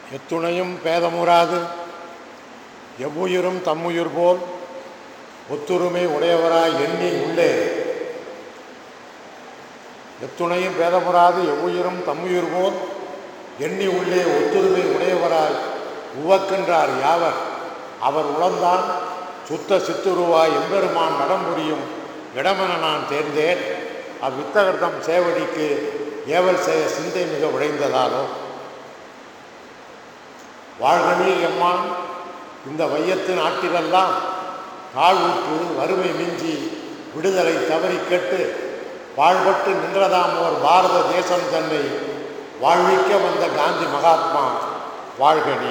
எத்துணையும் பேதமுறாது எவ்வுயிரும் தம்முயிர் போல் ஒத்துரிமை உடையவராய் எண்ணி உள்ளே எத்துணையும் பேதமுறாது எவ்வுயிரும் தம்முயிர் போல் எண்ணி உள்ளே ஒத்துரிமை உடையவராய் உவக்கின்றார் யாவர் அவர் உளம்தான் சுத்த சித்துருவாய் எம்பெருமான் நடம்புரியும் இடமென நான் தேர்ந்தேன் அவ்வித்தகர்தம் சேவடிக்கு ஏவல் செய்ய சிந்தை மிக விளைந்ததாலோ வாழ்கனே எம்மான் இந்த வையத்து நாட்டிலெல்லாம் தாழ்வுற்று வறுமை மிஞ்சி விடுதலை தவறி கெட்டு வாழ்பட்டு நின்றதாம் ஓர் பாரத தேசம் தன்னை வாழ்விக்க வந்த காந்தி மகாத்மா வாழ்கனி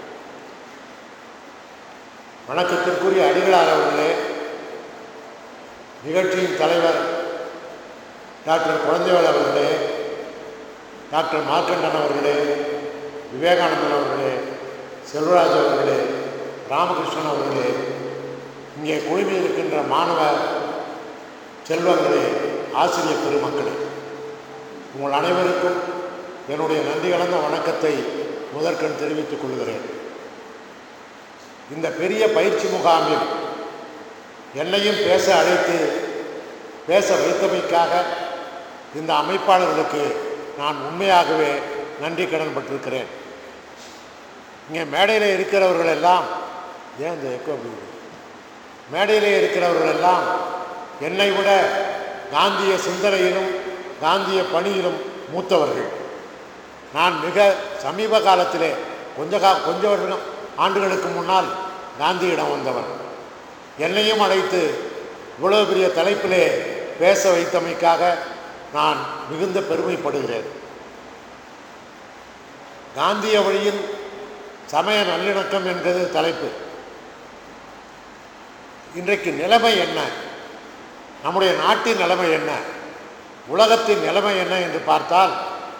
வணக்கத்திற்குரிய அடிகளார் அவர்களே நிகழ்ச்சியின் தலைவர் டாக்டர் குழந்தைவேல் அவர்களே டாக்டர் மார்க்கண்டன் அவர்களே விவேகானந்தன் அவர்களே செல்வராஜ் அவர்களே ராமகிருஷ்ணன் அவர்களே இங்கே குழுமி இருக்கின்ற மாணவ செல்வங்களே ஆசிரியர் பெருமக்களே உங்கள் அனைவருக்கும் என்னுடைய நன்றி கலந்த வணக்கத்தை முதற்கண் தெரிவித்துக் கொள்கிறேன் இந்த பெரிய பயிற்சி முகாமில் என்னையும் பேச அழைத்து பேச வைத்தமைக்காக இந்த அமைப்பாளர்களுக்கு நான் உண்மையாகவே நன்றி கடன் பட்டிருக்கிறேன் இங்கே மேடையில் இருக்கிறவர்கள் எல்லாம் ஏன் இந்த எக்கோ அப்படி இருக்கு? மேடையில் இருக்கிறவர்கள் எல்லாம் என்னை விட காந்திய சிந்தனையிலும் காந்திய பணியிலும் மூத்தவர்கள் நான் மிக சமீப காலத்திலே கொஞ்ச கா கொஞ்ச வருடம் ஆண்டுகளுக்கு முன்னால் காந்தியிடம் வந்தவன் என்னையும் அழைத்து இவ்வளவு பெரிய தலைப்பிலே பேச வைத்தமைக்காக நான் மிகுந்த பெருமைப்படுகிறேன் காந்திய வழியில் சமய நல்லிணக்கம் என்பது தலைப்பு இன்றைக்கு நிலைமை என்ன நம்முடைய நாட்டின் நிலைமை என்ன உலகத்தின் நிலைமை என்ன என்று பார்த்தால்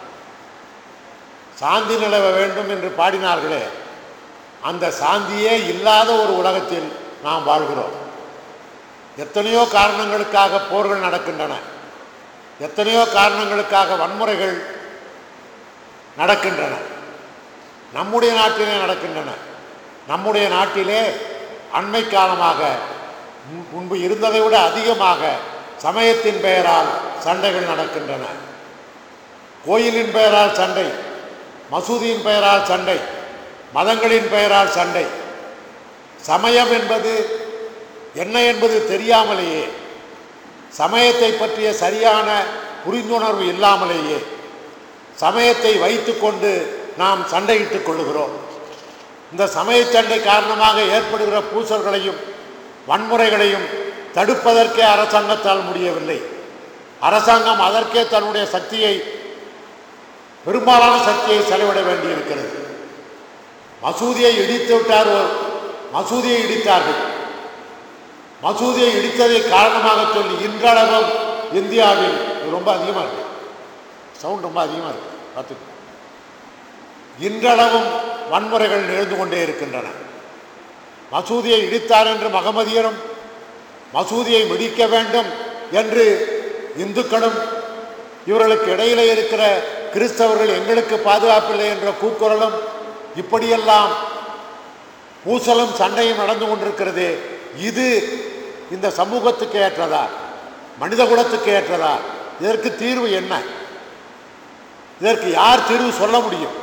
சாந்தி நிலவ வேண்டும் என்று பாடினார்களே அந்த சாந்தியே இல்லாத ஒரு உலகத்தில் நாம் வாழ்கிறோம் எத்தனையோ காரணங்களுக்காக போர்கள் நடக்கின்றன எத்தனையோ காரணங்களுக்காக வன்முறைகள் நடக்கின்றன நம்முடைய நாட்டிலே நடக்கின்றன நம்முடைய நாட்டிலே அண்மை காலமாக முன்- முன்பு இருந்ததை விட அதிகமாக சமயத்தின் பெயரால் சண்டைகள் நடக்கின்றன கோயிலின் பெயரால் சண்டை மசூதியின் பெயரால் சண்டை மதங்களின் பெயரால் சண்டை சமயம் என்பது என்ன என்பது தெரியாமலேயே சமயத்தை பற்றிய சரியான புரிந்துணர்வு இல்லாமலேயே சமயத்தை வைத்துக்கொண்டு நாம் சண்டையிட்டுக் கொள்ளுகிறோம் இந்த சமய சண்டை காரணமாக ஏற்படுகிற பூசல்களையும் வன்முறைகளையும் தடுப்பதற்கே அரசாங்கத்தால் முடியவில்லை அரசாங்கம் அதற்கே தன்னுடைய சக்தியை பெரும்பாலான சக்தியை செலவிட வேண்டியிருக்கிறது மசூதியை இடித்து விட்டார் ஒரு மசூதியை இடித்தார்கள் மசூதியை இடித்ததை காரணமாக சொல்லி இன்றளவும் இந்தியாவில் இது ரொம்ப அதிகமாக இருக்கு சவுண்ட் ரொம்ப அதிகமாக இருக்கு பார்த்துக்கோ இன்றளவும் வன்முறைகள் நிகழ்ந்து கொண்டே இருக்கின்றன மசூதியை இடித்தார் என்று மகமதியரும் மசூதியை மிடிக்க வேண்டும் என்று இந்துக்களும் இவர்களுக்கு இடையிலே இருக்கிற கிறிஸ்தவர்கள் எங்களுக்கு பாதுகாப்பில்லை என்ற கூக்குரலும் இப்படியெல்லாம் பூசலும் சண்டையும் நடந்து கொண்டிருக்கிறது இது இந்த சமூகத்துக்கு ஏற்றதா மனித குலத்துக்கு ஏற்றதா இதற்கு தீர்வு என்ன இதற்கு யார் தீர்வு சொல்ல முடியும்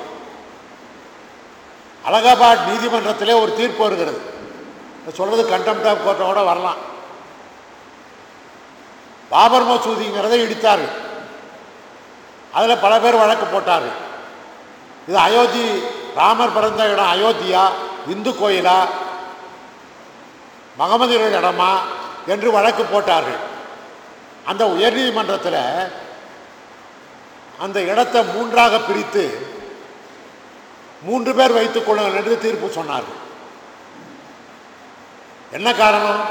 அலகாபாத் நீதிமன்றத்திலே ஒரு தீர்ப்பு வருகிறது நான் சொல்றது கண்டெம்ட் ஆஃப் கோர்ட்டோட வரலாம் பாபர் மசூதிங்கிறதை இடித்தார்கள் அதில் பல பேர் வழக்கு போட்டார்கள் இது அயோத்தி ராமர் பிறந்த இடம் அயோத்தியா இந்து கோயிலா மகமதியர்கள் இடமா என்று வழக்கு போட்டார்கள் அந்த உயர்நீதிமன்றத்தில் அந்த இடத்தை மூன்றாக பிரித்து மூன்று பேர் வைத்துக் கொள்ளுங்கள் என்று தீர்ப்பு சொன்னார்கள் என்ன காரணம்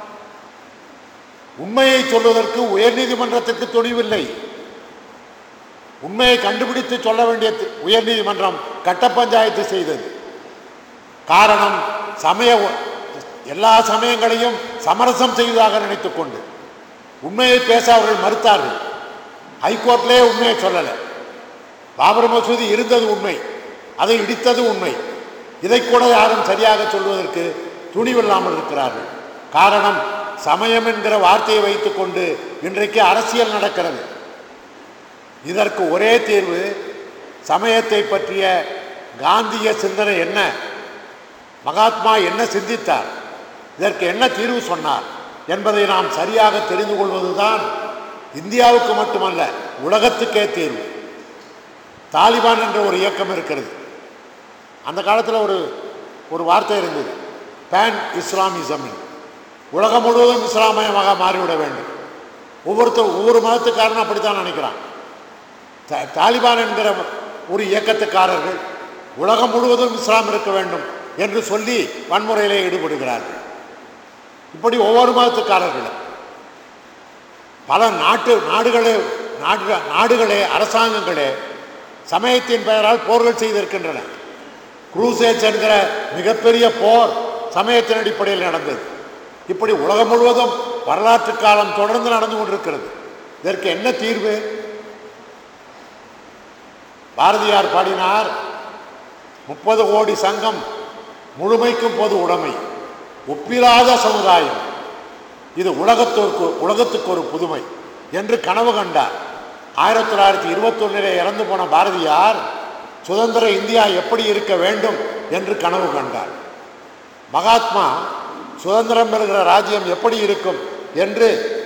உண்மையை சொல்வதற்கு உயர்நீதிமன்றத்திற்கு துணிவில்லை உண்மையை கண்டுபிடித்து சொல்ல வேண்டிய தி- உயர்நீதிமன்றம் கட்ட பஞ்சாயத்து செய்தது காரணம் சமய ஒ- எல்லா சமயங்களையும் சமரசம் செய்வதாக நினைத்துக் கொண்டு உண்மையை பேச அவர்கள் மறுத்தார்கள் ஹைகோர்ட்லேயே உண்மையை சொல்லலை பாபர் மசூதி இருந்தது உண்மை அதை இடித்தது உண்மை இதை கூட யாரும் சரியாக சொல்வதற்கு துணிவில்லாமல் இருக்கிறார்கள் காரணம் சமயம் என்கிற வார்த்தையை வைத்துக்கொண்டு இன்றைக்கு அரசியல் நடக்கிறது இதற்கு ஒரே தீர்வு சமயத்தை பற்றிய காந்திய சிந்தனை என்ன மகாத்மா என்ன சிந்தித்தார் இதற்கு என்ன தீர்வு சொன்னார் என்பதை நாம் சரியாக தெரிந்து கொள்வதுதான் இந்தியாவுக்கு மட்டுமல்ல உலகத்துக்கே தீர்வு தாலிபான் என்ற ஒரு இயக்கம் இருக்கிறது அந்த காலத்தில் ஒரு ஒரு வார்த்தை இருந்தது பேன் இஸ்லாமிசம் உலகம் முழுவதும் இஸ்லாமயமாக மாறிவிட வேண்டும் ஒவ்வொருத்தர் ஒவ்வொரு மதத்துக்காரனும் அப்படித்தான் நினைக்கிறான் த- தாலிபான் என்கிற ஒரு இயக்கத்துக்காரர்கள் உலகம் முழுவதும் இஸ்லாம் இருக்க வேண்டும் என்று சொல்லி வன்முறையிலே ஈடுபடுகிறார்கள் இப்படி ஒவ்வொரு மதத்துக்காரர்களும் பல நாட்டு நாடுகளே நாடு நாடுகளே அரசாங்கங்களே சமயத்தின் பெயரால் போர்கள் செய்திருக்கின்றன குரூசேட்ஸ் என்கிற மிகப்பெரிய போர் சமயத்தின் அடிப்படையில் நடந்தது இப்படி உலகம் முழுவதும் வரலாற்று காலம் தொடர்ந்து நடந்து கொண்டிருக்கிறது இதற்கு என்ன தீர்வு பாரதியார் பாடினார் முப்பது கோடி சங்கம் முழுமைக்கும் பொது உடைமை ஒப்பிலாத சமுதாயம் இது உலகத்திற்கு உலகத்துக்கு ஒரு புதுமை என்று கனவு கண்டார் ஆயிரத்தி தொள்ளாயிரத்தி இருபத்தொன்னிலே இறந்து போன பாரதியார் சுதந்திர இந்தியா எப்படி இருக்க வேண்டும் என்று கனவு கண்டார் மகாத்மா சுதந்திரம் பெறுகிற ராஜ்யம் எப்படி இருக்கும் என்று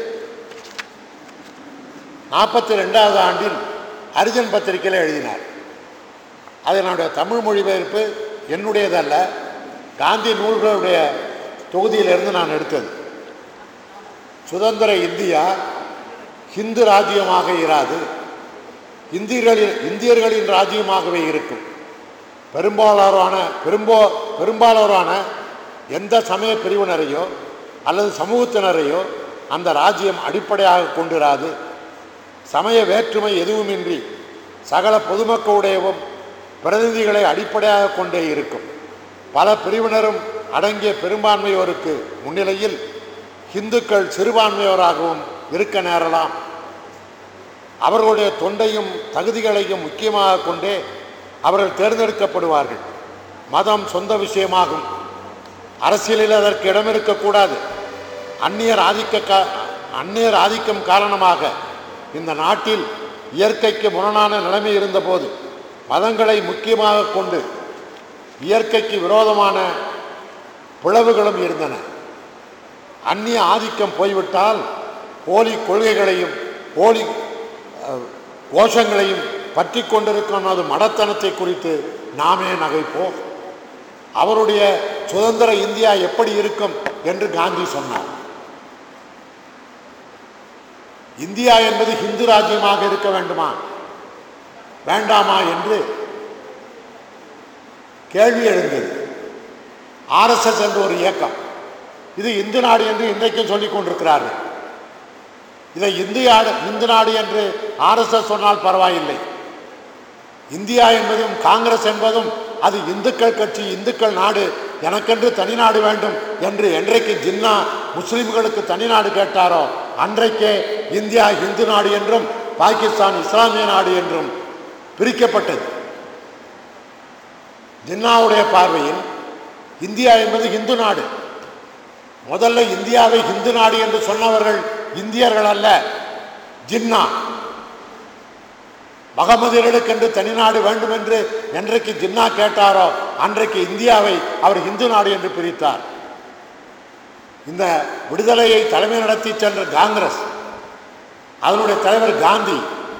நாற்பத்தி ரெண்டாவது ஆண்டில் அரிஜன் பத்திரிகையில் எழுதினார் அது என்னுடைய தமிழ் மொழிபெயர்ப்பு என்னுடையதல்ல காந்தி நூல்களுடைய தொகுதியிலிருந்து நான் எடுத்தது சுதந்திர இந்தியா ஹிந்து ராஜ்யமாக இராது இந்தியர்களின் இந்தியர்களின் ராஜ்யமாகவே இருக்கும் பெரும்பாலான பெரும்போ பெரும்பாலோரான எந்த சமய பிரிவினரையோ அல்லது சமூகத்தினரையோ அந்த ராஜ்யம் அடிப்படையாக கொண்டிராது சமய வேற்றுமை எதுவுமின்றி சகல பொதுமக்களுடையவும் பிரதிநிதிகளை அடிப்படையாக கொண்டே இருக்கும் பல பிரிவினரும் அடங்கிய பெரும்பான்மையோருக்கு முன்னிலையில் இந்துக்கள் சிறுபான்மையோராகவும் இருக்க நேரலாம் அவர்களுடைய தொண்டையும் தகுதிகளையும் முக்கியமாக கொண்டே அவர்கள் தேர்ந்தெடுக்கப்படுவார்கள் மதம் சொந்த விஷயமாகும் அரசியலில் அதற்கு இடம் இருக்கக்கூடாது அந்நியர் ஆதிக்க கா- அந்நியர் ஆதிக்கம் காரணமாக இந்த நாட்டில் இயற்கைக்கு முரணான நிலைமை இருந்தபோது மதங்களை முக்கியமாக கொண்டு இயற்கைக்கு விரோதமான பிளவுகளும் இருந்தன அந்நிய ஆதிக்கம் போய்விட்டால் போலி கொள்கைகளையும் போலி அஹ், கோஷங்களையும் பற்றி கொண்டிருக்கும் அது மடத்தனத்தை குறித்து நாமே நகைப்போம் அவருடைய சுதந்திர இந்தியா எப்படி இருக்கும் என்று காந்தி சொன்னார் இந்தியா என்பது ஹிந்து ராஜ்யமாக இருக்க வேண்டுமா வேண்டாமா என்று கேள்வி எழுந்தது ஆர்எஸ்எஸ் என்ற ஒரு இயக்கம் இது இந்து நாடு என்று இன்றைக்கும் சொல்லிக் கொண்டிருக்கிறார்கள் இதை இந்தியா இந்து நாடு என்று ஆர்எஸ்எஸ் சொன்னால் பரவாயில்லை இந்தியா என்பதும் காங்கிரஸ் என்பதும் அது இந்துக்கள் கட்சி இந்துக்கள் நாடு எனக்கென்று தனிநாடு வேண்டும் என்று என்றைக்கு ஜின்னா முஸ்லிம்களுக்கு தனிநாடு கேட்டாரோ அன்றைக்கே இந்தியா இந்து நாடு என்றும் பாகிஸ்தான் இஸ்லாமிய நாடு என்றும் பிரிக்கப்பட்டது ஜின்னாவுடைய பார்வையில் இந்தியா என்பது இந்து நாடு முதல்ல இந்தியாவை இந்து நாடு என்று சொன்னவர்கள் இந்தியர்கள் அல்ல ஜின்னா மகமதியர்களுக்கென்று தனிநாடு வேண்டும் என்று என்றைக்கு ஜின்னா கேட்டாரோ அன்றைக்கு இந்தியாவை அவர் இந்து நாடு என்று பிரித்தார் இந்த விடுதலையை தலைமை நடத்தி சென்ற காங்கிரஸ் அதனுடைய தலைவர் காந்தி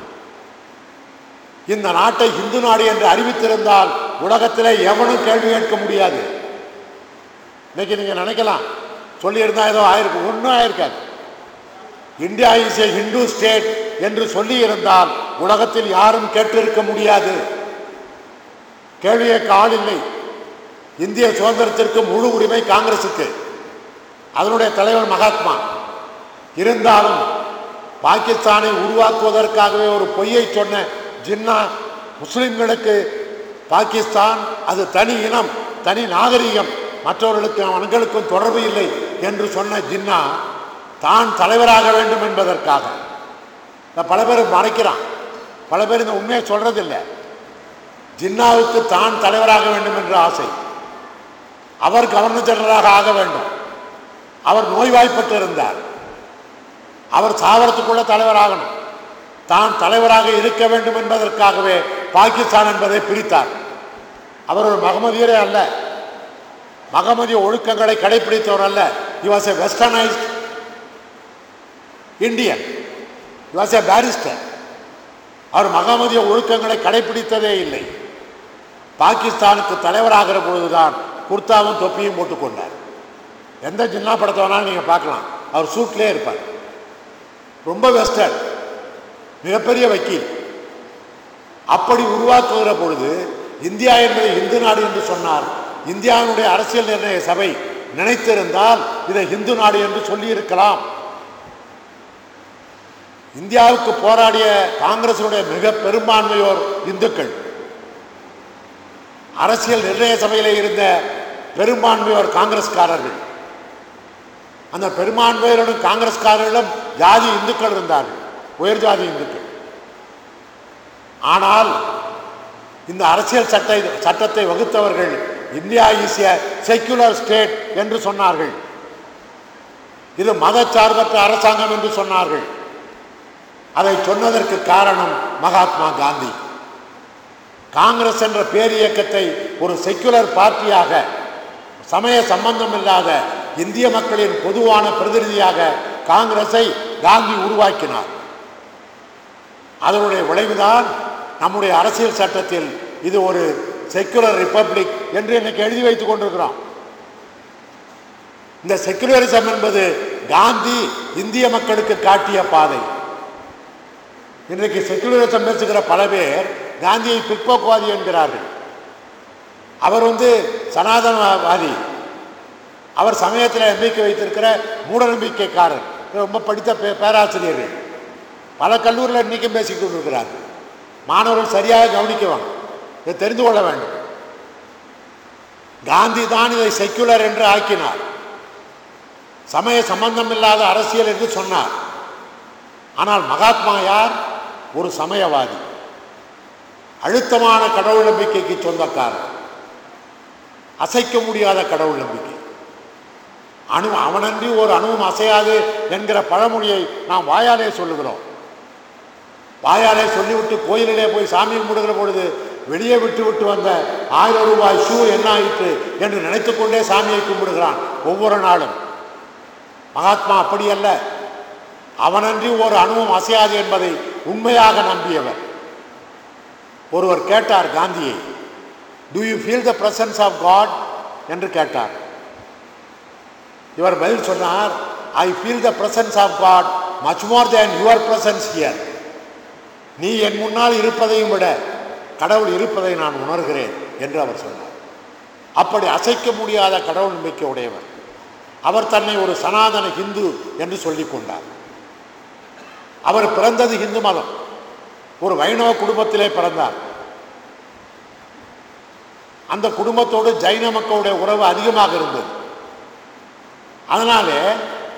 இந்த நாட்டை இந்து நாடு என்று அறிவித்திருந்தால் உலகத்திலே எவனும் கேள்வி கேட்க முடியாது இன்னைக்கு நீங்க நினைக்கலாம் சொல்லியிருந்தா ஏதோ ஆயிருக்கு ஒன்றும் ஆயிருக்காது India is a Hindu state என்று சொல்லி இருந்தால் உலகத்தில் யாரும் கேட்டிருக்க முடியாது கேள்வி கேட்க ஆள் இல்லை இந்திய சுதந்திரத்திற்கு முழு உரிமை காங்கிரசுக்கு அதனுடைய தலைவர் மகாத்மா இருந்தாலும் பாகிஸ்தானை உருவாக்குவதற்காகவே ஒரு பொய்யை சொன்ன ஜின்னா முஸ்லிம்களுக்கு பாகிஸ்தான் அது தனி இனம் தனி நாகரிகம் மற்றவர்களுக்கு அவர்களுக்கும் தொடர்பு இல்லை என்று சொன்ன ஜின்னா தான் தலைவராக வேண்டும் என்பதற்காக இந்த பல பேர் மறைக்கிறான் பல பேர் இந்த உண்மையை சொல்றதில்லை ஜின்னாவுக்கு தான் தலைவராக வேண்டும் என்ற ஆசை அவர் கவர்னர் ஜெனரலாக ஆக வேண்டும் அவர் நோய்வாய்ப்பட்டு இருந்தார் அவர் சாவரத்துக்குள்ள தலைவராகணும் தான் தலைவராக இருக்க வேண்டும் என்பதற்காகவே பாகிஸ்தான் என்பதை பிரித்தார் அவர் ஒரு மகமதியரே அல்ல மகமதிய ஒழுக்கங்களை கடைபிடித்தவர் அல்ல he was a westernized Indian he was a barrister அவர் மகமதிய ஒழுக்கங்களை கடைபிடித்ததே இல்லை பாகிஸ்தானுக்கு தலைவராகிற பொழுதுதான் குர்தாவும் தொப்பியும் போட்டுக்கொண்டார் எந்த ஜின்னா படத்தை வேணாலும் நீங்கள் பார்க்கலாம் அவர் சூட்லேயே இருப்பார் ரொம்ப வெஸ்டர்ன் மிகப்பெரிய வக்கீல் அப்படி உருவாக்குகிற பொழுது இந்தியா என்பது இந்து நாடு என்று சொன்னார் இந்தியாவினுடைய அரசியல் நிர்ணய சபை நினைத்திருந்தால் இதை இந்து நாடு என்று சொல்லியிருக்கலாம் இந்தியாவுக்கு போராடிய காங்கிரசினுடைய மிக பெரும்பான்மையோர் இந்துக்கள் அரசியல் நிர்ணய சபையிலே இருந்த பெரும்பான்மையோர் காங்கிரஸ்காரர்கள் அந்த பெரும்பான்மையோரும் காங்கிரஸ்காரர்களும் ஜாதி இந்துக்கள் இருந்தார்கள் உயர் ஜாதி இந்துக்கள் ஆனால் இந்த அரசியல் சட்ட சட்டத்தை வகுத்தவர்கள் India is a secular state என்று சொன்னார்கள் இது மதச்சார்பற்ற அரசாங்கம் என்று சொன்னார்கள் அதை சொன்னதற்கு காரணம் மகாத்மா காந்தி காங்கிரஸ் என்ற பேரியக்கத்தை ஒரு செக்குலர் பார்ட்டியாக சமய சம்பந்தம் இல்லாத இந்திய மக்களின் பொதுவான பிரதிநிதியாக காங்கிரஸை காந்தி உருவாக்கினார் அதனுடைய விளைவுதான் நம்முடைய அரசியல் சட்டத்தில் இது ஒரு செக்குலர் ரிப்பப்ளிக் என்று இன்னைக்கு எழுதி வைத்துக் கொண்டிருக்கிறோம் இந்த செக்குலரிசம் என்பது காந்தி இந்திய மக்களுக்கு காட்டிய பாதை இன்றைக்கு செக்குலரிசம் பேசுகிற பல பேர் காந்தியை பிற்போக்குவாதி என்கிறார்கள் அவர் வந்து சனாதனவாதி அவர் சமயத்தில் நம்பிக்கை வைத்திருக்கிற மூட நம்பிக்கைக்காரர் ரொம்ப படித்த பே- பேராசிரியர்கள் பல கல்லூரியில் இன்றைக்கும் பேசிக் கொண்டிருக்கிறார்கள் மாணவர்கள் சரியாக கவனிக்குவாங்க இதை தெரிந்து கொள்ள வேண்டும் காந்தி தான் இதை செக்குலர் என்று ஆக்கினார் சமய சம்பந்தம் இல்லாத அரசியல் என்று சொன்னார் ஆனால் மகாத்மா யார் ஒரு சமயவாதி அழுத்தமான கடவுள் நம்பிக்கைக்கு சொந்தக்காரர் அசைக்க முடியாத கடவுள் நம்பிக்கை அணு அவனன்றி ஒரு அணுவும் அசையாது என்கிற பழமொழியை நாம் வாயாலே சொல்லுகிறோம் வாயாலே சொல்லிவிட்டு கோயிலிலே போய் சாமி கும்பிடுகிற பொழுது வெளியே விட்டு விட்டு வந்த ஆயிரம் ரூபாய் ஷூ என்ன ஆயிற்று என்று நினைத்துக் கொண்டே சாமியை கும்பிடுகிறான் ஒவ்வொரு நாளும் மகாத்மா அப்படி அல்ல அவனன்றி ஒரு அணுவும் அசையாது என்பதை உண்மையாக நம்பியவர் ஒருவர் கேட்டார் காந்தியை do you feel the presence of God என்று கேட்டார் இவர் பதில் சொன்னார் I feel the presence of God much more than your presence here நீ என் முன்னால் இருப்பதையும் விட கடவுள் இருப்பதை நான் உணர்கிறேன் என்று அவர் சொன்னார் அப்படி அசைக்க முடியாத கடவுள் நம்பிக்கை உடையவர் அவர் தன்னை ஒரு சனாதன ஹிந்து என்று சொல்லிக் கொண்டார் அவர் பிறந்தது இந்து மதம் ஒரு வைணவ குடும்பத்திலே பிறந்தார் அந்த குடும்பத்தோடு ஜைன மக்களுடைய உறவு அதிகமாக இருந்தது அதனாலே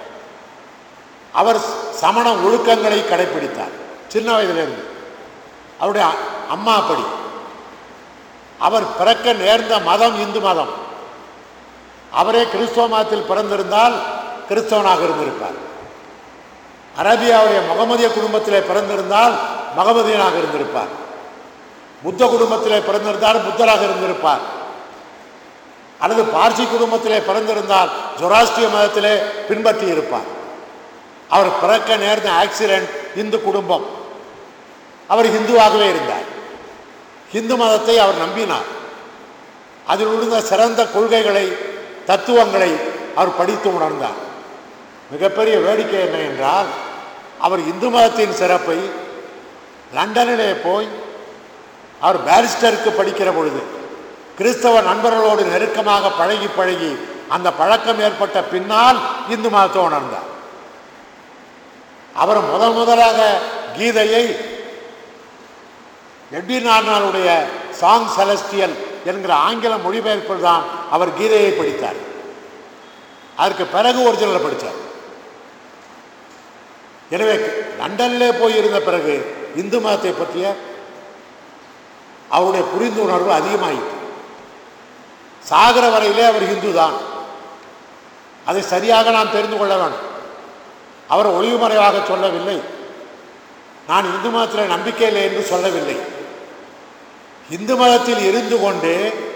அவர் சமண ஒழுக்கங்களை கடைபிடித்தார் சின்ன வயதிலிருந்து அவருடைய அ- அம்மா அப்படி அவர் பிறக்க நேர்ந்த மதம் இந்து மதம் அவரே கிறிஸ்தவ மதத்தில் பிறந்திருந்தால் கிறிஸ்தவனாக இருந்திருப்பார் அரேபியாவுடைய முகமதிய குடும்பத்திலே பிறந்திருந்தால் மகமதியனாக இருந்திருப்பார் புத்த குடும்பத்திலே பிறந்திருந்தால் புத்தராக இருந்திருப்பார் அல்லது பார்சி குடும்பத்திலே பிறந்திருந்தால் ஜொராஸ்ட்ரிய மதத்திலே பின்பற்றி இருப்பார் அவர் பிறக்க நேர்ந்த ஆக்சிடென்ட் இந்து குடும்பம் அவர் இந்துவாகவே இருந்தார் இந்து மதத்தை அவர் நம்பினார் அதில் உள்ள சிறந்த கொள்கைகளை தத்துவங்களை அவர் படித்து உணர்ந்தார் மிகப்பெரிய வேடிக்கை என்ன என்றால் அவர் இந்து மதத்தின் சிறப்பை லண்டனிலே போய் அவர் பாரிஸ்டருக்கு படிக்கிற பொழுது கிறிஸ்தவ நண்பர்களோடு நெருக்கமாக பழகி பழகி அந்த பழக்கம் ஏற்பட்ட பின்னால் இந்து மதத்தை உணர்ந்தார் அவர் முதல் முதலாக கீதையை எட்டினாருடைய சாங் செலஸ்டியல் என்கிற ஆங்கில மொழிபெயர்ப்பில் தான் அவர் கீதையை படித்தார் அதற்கு பிறகு ஒரிஜினலை படித்தார் எனவே லண்டனிலே போய் இருந்த பிறகு இந்து மதத்தை பற்றிய அவருடைய புரிந்துணர்வு அதிகமாயிற்று சாகர வரையிலே அவர் இந்து தான் அதை சரியாக நாம் தெரிந்து கொள்ள வேண்டும் அவர் ஒளிவுமறைவாக சொல்லவில்லை நான் இந்து மதத்தில் நம்பிக்கை இல்லை என்று சொல்லவில்லை இந்து மதத்தில் இருந்து கொண்டு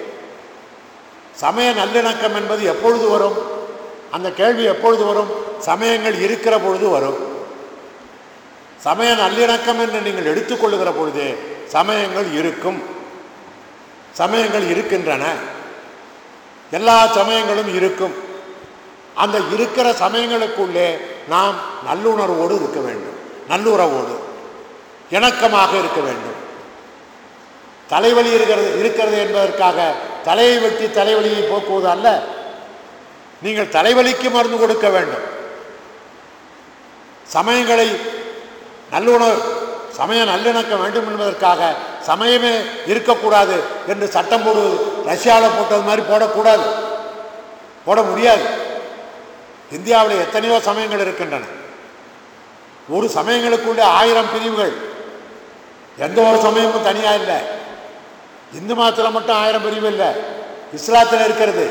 சமய நல்லிணக்கம் என்பது எப்பொழுது வரும் அந்த கேள்வி எப்பொழுது வரும் சமயங்கள் இருக்கிற பொழுது வரும் சமய நல்லிணக்கம் என்று நீங்கள் எடுத்துக்கொள்ளுகிற பொழுது சமயங்கள் இருக்கும் சமயங்கள் இருக்கின்றன எல்லா சமயங்களும் இருக்கும் அந்த இருக்கிற சமயங்களுக்குள்ளே நாம் நல்லுணர்வோடு இருக்க வேண்டும் நல்லுறவோடு இணக்கமாக இருக்க வேண்டும் தலைவலி இருக்கிறது இருக்கிறது என்பதற்காக தலையை வெட்டி தலைவலியை போக்குவது அல்ல நீங்கள் தலைவலிக்கு மருந்து கொடுக்க வேண்டும் சமயங்களை நல்லுணர் சமய நல்லிணக்கம் வேண்டும் என்பதற்காக சமயமே இருக்கக்கூடாது என்று சட்டம் போடுவது ரஷ்யாவில் போட்டது மாதிரி போடக்கூடாது போட முடியாது இந்தியாவில் எத்தனையோ சமயங்கள் இருக்கின்றன ஒரு சமயங்களுக்குள்ளே ஆயிரம் பிரிவுகள் எந்த ஒரு சமயமும் தனியாக இல்லை இந்து மதத்தில் மட்டும் ஆயிரம் பிரிவு இல்லை இஸ்லாத்தில் இருக்கிறது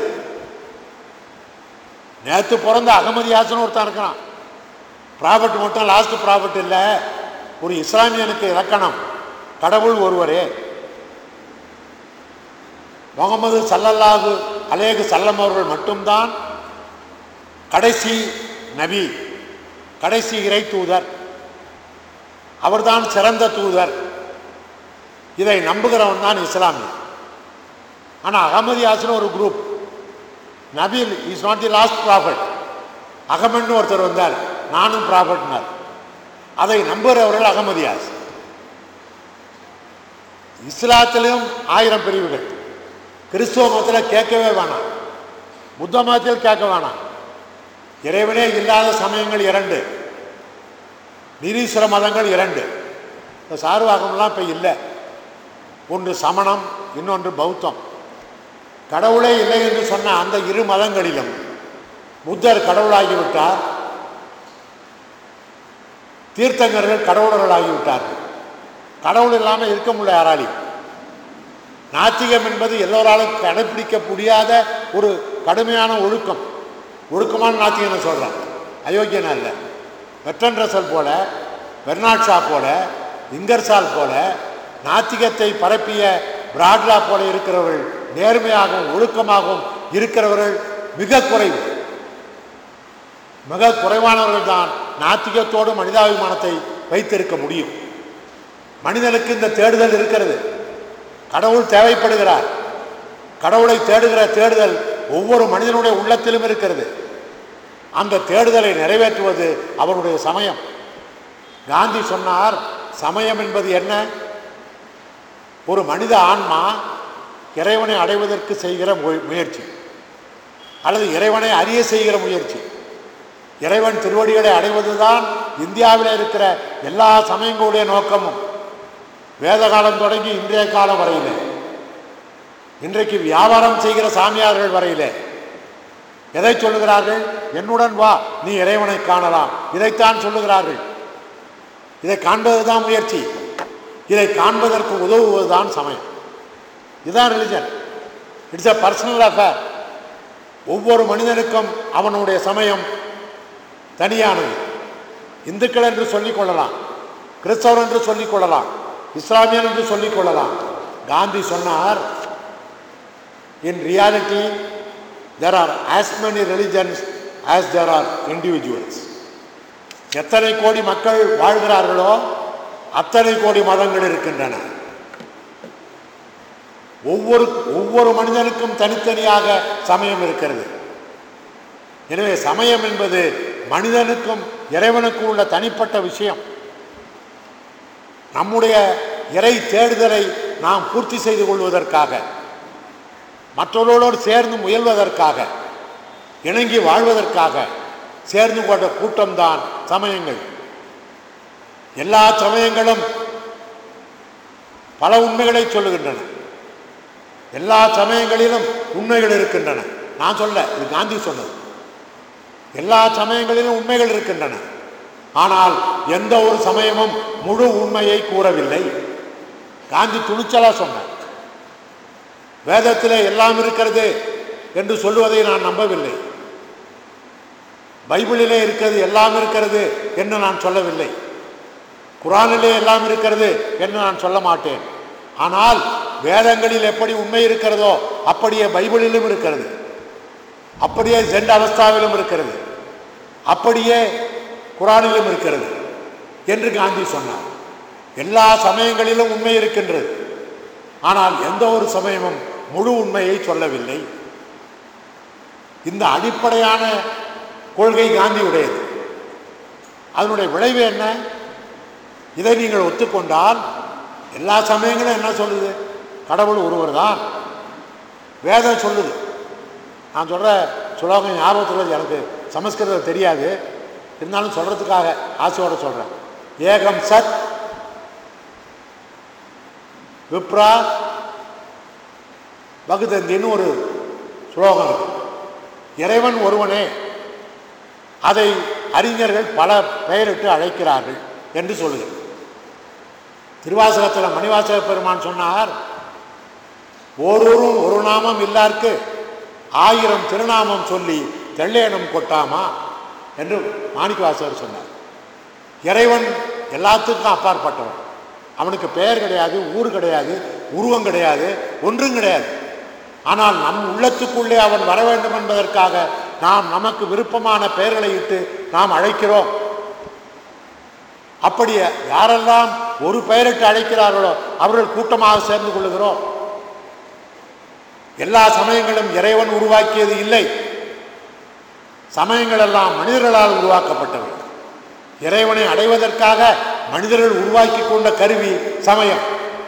நேற்று பிறந்த அகமதியாசன் ஒருத்தன் இருக்கிறான் ப்ராபர்ட் மட்டும் லாஸ்ட் ப்ராபர்ட் இல்லை ஒரு இஸ்லாமியனுக்கு இலக்கணம் கடவுள் ஒருவரே முகமது சல்லல்லாஹு அலேகு சல்லம் அவர்கள் மட்டும்தான் கடைசி நபி கடைசி இறை தூதர் அவர்தான் சிறந்த தூதர் இதை நம்புகிறவன் தான் இஸ்லாமியன் ஆனால் அகமதியாசன் ஒரு குரூப் நபீல் is not the last prophet அகமன்னு ஒருத்தர் வந்தார் நானும் ப்ராஃபட்னார் அதை நம்புகிறவர்கள் அகமதியாஸ் இஸ்லாத்திலும் ஆயிரம் பிரிவுகள் கிறிஸ்துவ மதத்தில் கேட்கவே வேணாம் புத்த மதத்தில் கேட்க வேணாம் இறைவனே இல்லாத சமயங்கள் இரண்டு நிரீஸ்வர மதங்கள் இரண்டு இந்த சார்வாகம்லாம் இப்போ இல்லை ஒன்று சமணம் இன்னொன்று பௌத்தம் கடவுளே இல்லை என்று சொன்ன அந்த இரு மதங்களிலும் புத்தர் கடவுளாகிவிட்டார் தீர்த்தங்கர்கள் கடவுளர்களாகிவிட்டார்கள் கடவுள் இல்லாமல் இருக்க முடியல யாராலையும் நாத்திகம் என்பது எல்லோராலும் கடைபிடிக்க முடியாத ஒரு கடுமையான ஒழுக்கம் ஒழுக்கமான நாத்திகனை சொல்கிறேன் அயோக்கியனா இல்லை வெட்டன் ரசல் போல பெர்னாட் ஷா போல இங்கர்சால் போல நாத்திகத்தை பரப்பிய பிராட்லா போல இருக்கிறவர்கள் நேர்மையாகவும் ஒழுக்கமாகவும் இருக்கிறவர்கள் மிக குறைவு மிக குறைவானவர்கள் தான் நாத்திகத்தோடு மனிதாபிமானத்தை வைத்திருக்க முடியும் மனிதனுக்கு இந்த தேடுதல் இருக்கிறது கடவுள் தேவைப்படுகிறார் கடவுளை தேடுகிற தேடுதல் ஒவ்வொரு மனிதனுடைய உள்ளத்திலும் இருக்கிறது அந்த தேடுதலை நிறைவேற்றுவது அவருடைய சமயம் காந்தி சொன்னார் சமயம் என்பது என்ன ஒரு மனித ஆன்மா இறைவனை அடைவதற்கு செய்கிற மு- முயற்சி அல்லது இறைவனை அறிய செய்கிற முயற்சி இறைவன் திருவடிகளை அடைவதுதான் இந்தியாவில் இருக்கிற எல்லா சமயங்களுடைய நோக்கமும் வேத காலம் தொடங்கி இன்றைய காலம் வரையிலே இன்றைக்கு வியாபாரம் செய்கிற சாமியார்கள் வரையிலே எதை சொல்லுகிறார்கள் என்னுடன் வா நீ இறைவனை காணலாம் இதைத்தான் சொல்லுகிறார்கள் இதை காண்பதுதான் முயற்சி இதை காண்பதற்கு உதவுவதுதான் சமயம் இதுதான் religion it's a personal affair ஒவ்வொரு மனிதனுக்கும் அவனுடைய சமயம் தனியானது இந்துக்கள் என்று சொல்லிக் கொள்ளலாம் கிறிஸ்தவர் என்று சொல்லிக் கொள்ளலாம் இஸ்லாமியன் என்று சொல்லிக் கொள்ளலாம் காந்தி சொன்னார் in reality there are as many religions as there are individuals எத்தனை கோடி மக்கள் வாழ்கிறார்களோ அத்தனை கோடி மதங்கள் இருக்கின்றன ஒவ்வொரு ஒவ்வொரு மனிதனுக்கும் தனித்தனியாக சமயம் இருக்கிறது எனவே சமயம் என்பது மனிதனுக்கும் இறைவனுக்கும் உள்ள தனிப்பட்ட விஷயம் நம்முடைய இறை தேடுதலை நாம் பூர்த்தி செய்து கொள்வதற்காக மற்றவர்களோடு சேர்ந்து முயல்வதற்காக இணங்கி வாழ்வதற்காக சேர்ந்து கொண்ட கூட்டம்தான் சமயங்கள் எல்லா சமயங்களும் பல உண்மைகளை சொல்லுகின்றன எல்லா சமயங்களிலும் உண்மைகள் இருக்கின்றன நான் சொல்ல இது காந்தி சொன்னது எல்லா சமயங்களிலும் உண்மைகள் இருக்கின்றன ஆனால் எந்த ஒரு சமயமும் முழு உண்மையை கூறவில்லை காந்தி துணிச்சலா சொன்னார் வேதத்திலே எல்லாம் இருக்கிறது என்று சொல்லுவதை நான் நம்பவில்லை பைபிளிலே இருக்கிறது எல்லாம் இருக்கிறது என்று நான் சொல்லவில்லை குரானிலே எல்லாம் இருக்கிறது என்று நான் சொல்ல மாட்டேன் ஆனால் வேதங்களில் எப்படி உண்மை இருக்கிறதோ அப்படியே பைபிளிலும் இருக்கிறது அப்படியே ஜெண்ட் அவஸ்தாவிலும் இருக்கிறது அப்படியே குரானிலும் இருக்கிறது என்று காந்தி சொன்னார் எல்லா சமயங்களிலும் உண்மை இருக்கின்றது ஆனால் எந்த ஒரு சமயமும் முழு உண்மையை சொல்லவில்லை இந்த அடிப்படையான கொள்கை காந்தியுடையது அதனுடைய விளைவு என்ன இதை நீங்கள் ஒத்துக்கொண்டால் எல்லா சமயங்களும் என்ன சொல்லுது கடவுள் ஒருவர் தான் வேதம் சொல்லுது நான் சொல்கிற சுலோகம் ஞாபகத்தில் எனக்கு சமஸ்கிருதம் தெரியாது இருந்தாலும் சொல்கிறதுக்காக ஆசையோட சொல்கிறேன் ஏகம் சத் விப்ரா பகுதந்தின்னு ஒரு ஸ்லோகம் இருக்கு இறைவன் ஒருவனே அதை அறிஞர்கள் பல பெயரிட்டு அழைக்கிறார்கள் என்று சொல்லுகிறது திருவாசகத்தில் மணிவாசக பெருமான் சொன்னார் ஓரொரும் ஒரு நாமம் இல்லார்க்கு ஆயிரம் திருநாமம் சொல்லி தெள்ளேனம் கொட்டாமா என்று மாணிக்கவாசகர் சொன்னார் இறைவன் எல்லாத்துக்கும் அப்பாற்பட்டவன் அவனுக்கு பெயர் கிடையாது ஊர் கிடையாது உருவம் கிடையாது ஒன்றும் கிடையாது ஆனால் நம் உள்ளத்துக்குள்ளே அவன் வர வேண்டும் என்பதற்காக நாம் நமக்கு விருப்பமான பெயர்களை இட்டு நாம் அழைக்கிறோம் அப்படி யாரெல்லாம் ஒரு பெயரிட்டு அழைக்கிறார்களோ அவர்கள் கூட்டமாக சேர்ந்து கொள்ளுகிறோம் எல்லா சமயங்களும் இறைவன் உருவாக்கியது இல்லை சமயங்கள் எல்லாம் மனிதர்களால் உருவாக்கப்பட்டவை இறைவனை அடைவதற்காக மனிதர்கள் உருவாக்கி கொண்ட கருவி சமயம்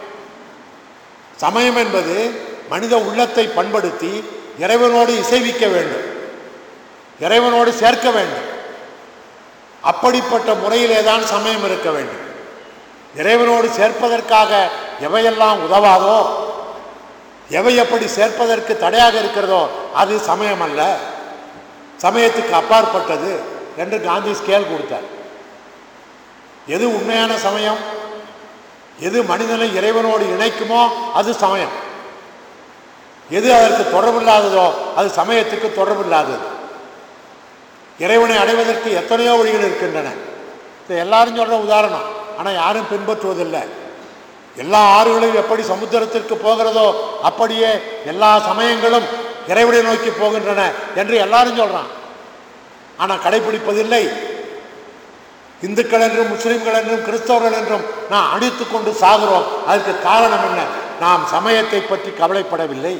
சமயம் என்பது மனித உள்ளத்தை பண்படுத்தி இறைவனோடு இசைவிக்க வேண்டும் இறைவனோடு சேர்க்க வேண்டும் அப்படிப்பட்ட முறையிலே தான் சமயம் இருக்க வேண்டும் இறைவனோடு சேர்ப்பதற்காக எவையெல்லாம் உதவாதோ எவை எப்படி சேர்ப்பதற்கு தடையாக இருக்கிறதோ அது சமயம் அல்ல சமயத்துக்கு அப்பாற்பட்டது என்று காந்தி ஸ்கேல் கொடுத்தார் எது உண்மையான சமயம் எது மனிதனை இறைவனோடு இணைக்குமோ அது சமயம் எது அதற்கு தொடர்பில்லாததோ அது சமயத்துக்கு தொடர்பில்லாதது இறைவனை அடைவதற்கு எத்தனையோ வழிகள் இருக்கின்றன இது எல்லாரும் சொல்ற உதாரணம் ஆனால் யாரும் பின்பற்றுவதில்லை எல்லா ஆறுகளும் எப்படி சமுத்திரத்திற்கு போகிறதோ அப்படியே எல்லா சமயங்களும் இறைவனை நோக்கி போகின்றன என்று எல்லாரும் சொல்றான் ஆனால் கடைபிடிப்பதில்லை இந்துக்கள் என்றும் முஸ்லிம்கள் என்றும் கிறிஸ்தவர்கள் என்றும் நாம் அடித்து கொண்டு சாகிறோம் அதற்கு காரணம் என்ன நாம் சமயத்தை பற்றி கவலைப்படவில்லை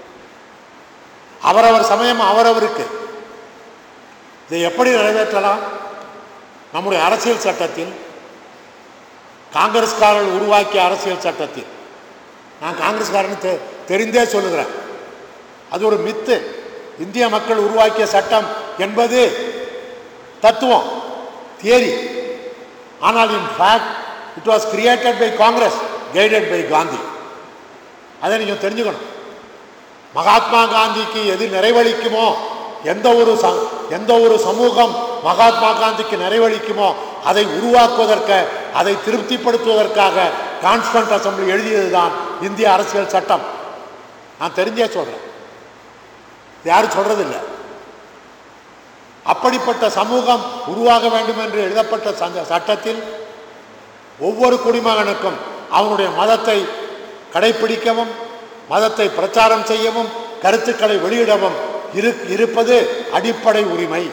அவரவர் சமயம் அவரவருக்கு இதை எப்படி நிறைவேற்றலாம் நம்முடைய அரசியல் சட்டத்தில் காங்கிரஸ்காரர்கள் உருவாக்கிய அரசியல் சட்டத்தில் நான் காங்கிரஸ்காரன் தெ தெரிந்தே சொல்லுகிறேன் அது ஒரு மித்து இந்திய மக்கள் உருவாக்கிய சட்டம் என்பது தத்துவம் தியரி ஆனால் in fact it was created by Congress guided by Gandhi அதை நீங்கள் தெரிஞ்சுக்கணும் மகாத்மா காந்திக்கு எது நிறைவளிக்குமோ எந்த ஒரு ச எந்த ஒரு சமூகம் மகாத்மா காந்திக்கு நிறைவளிக்குமோ அதை உருவாக்குவதற்கு அதை திருப்திப்படுத்துவதற்காக கான்ஸ்டன்ட் அசம்பிளி எழுதியதுதான் இந்திய அரசியல் சட்டம் நான் தெரிஞ்சே சொல்கிறேன் யாரும் சொல்றதில்லை அப்படிப்பட்ட சமூகம் உருவாக வேண்டும் என்று எழுதப்பட்ட சந்த சட்டத்தில் ஒவ்வொரு குடிமகனுக்கும் அவனுடைய மதத்தை கடைபிடிக்கவும் மதத்தை பிரச்சாரம் செய்யவும் கருத்துக்களை வெளியிடவும் இரு இருப்பது அடிப்படை உரிமை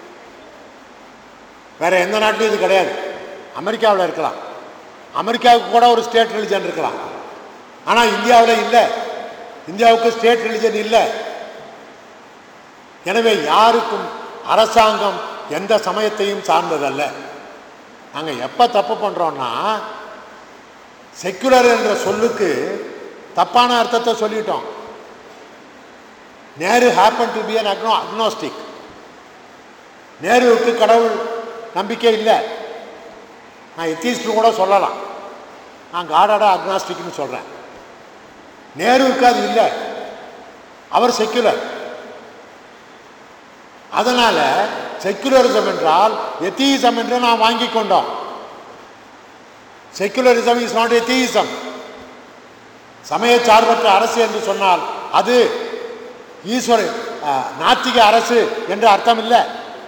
வேற எந்த நாட்டிலும் இது கிடையாது அமெரிக்காவில் இருக்கலாம் அமெரிக்காவுக்கு கூட ஒரு ஸ்டேட் ரிலிஜன் இருக்கலாம் ஆனால் இந்தியாவில் இல்லை இந்தியாவுக்கு ஸ்டேட் ரிலிஜன் இல்லை எனவே யாருக்கும் அரசாங்கம் எந்த சமயத்தையும் சார்ந்ததல்ல நாங்கள் எப்போ தப்பு பண்ணுறோம்னா செக்குலர் என்ற சொல்லுக்கு தப்பான அர்த்தத்தை சொல்லிட்டோம் Nehru happen to be an agno agnostic நேருவுக்கு கடவுள் நம்பிக்கை இல்லை நான் எத்தீஸ்ட்னு கூட சொல்லலாம் நான் காடாடா அக்னாஸ்டிக்னு சொல்கிறேன் நேருவுக்கு அது இல்லை அவர் செக்குலர் அதனால செக்குலரிசம் என்றால் எத்தீசம் என்று நாம் வாங்கி கொண்டோம் செக்குலரிசம் இஸ் நாட் எத்தீசம் சமய சார்பற்ற அரசு என்று சொன்னால் அது ஈஸ்வர அஹ், நாத்திக அரசு என்று அர்த்தம் இல்லை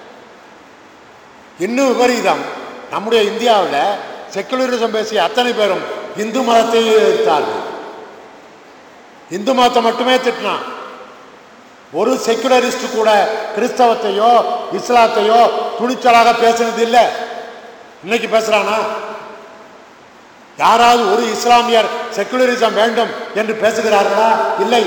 இன்னும் விபரீதம் நம்முடைய இந்தியாவில் செக்குலரிசம் பேசிய அத்தனை பேரும் இந்து மதத்தை எதிர்த்தார்கள் இந்து மதத்தை மட்டுமே திட்டினான் ஒரு செக்குலரிஸ்ட் கூட கிறிஸ்தவத்தையோ இஸ்லாத்தையோ துணிச்சலாக பேசினது இல்லை இன்னைக்கு பேசுறானா யாராவது ஒரு இஸ்லாமியர் செக்குலரிசம் வேண்டும் என்று பேசுகிறார்களா இல்லை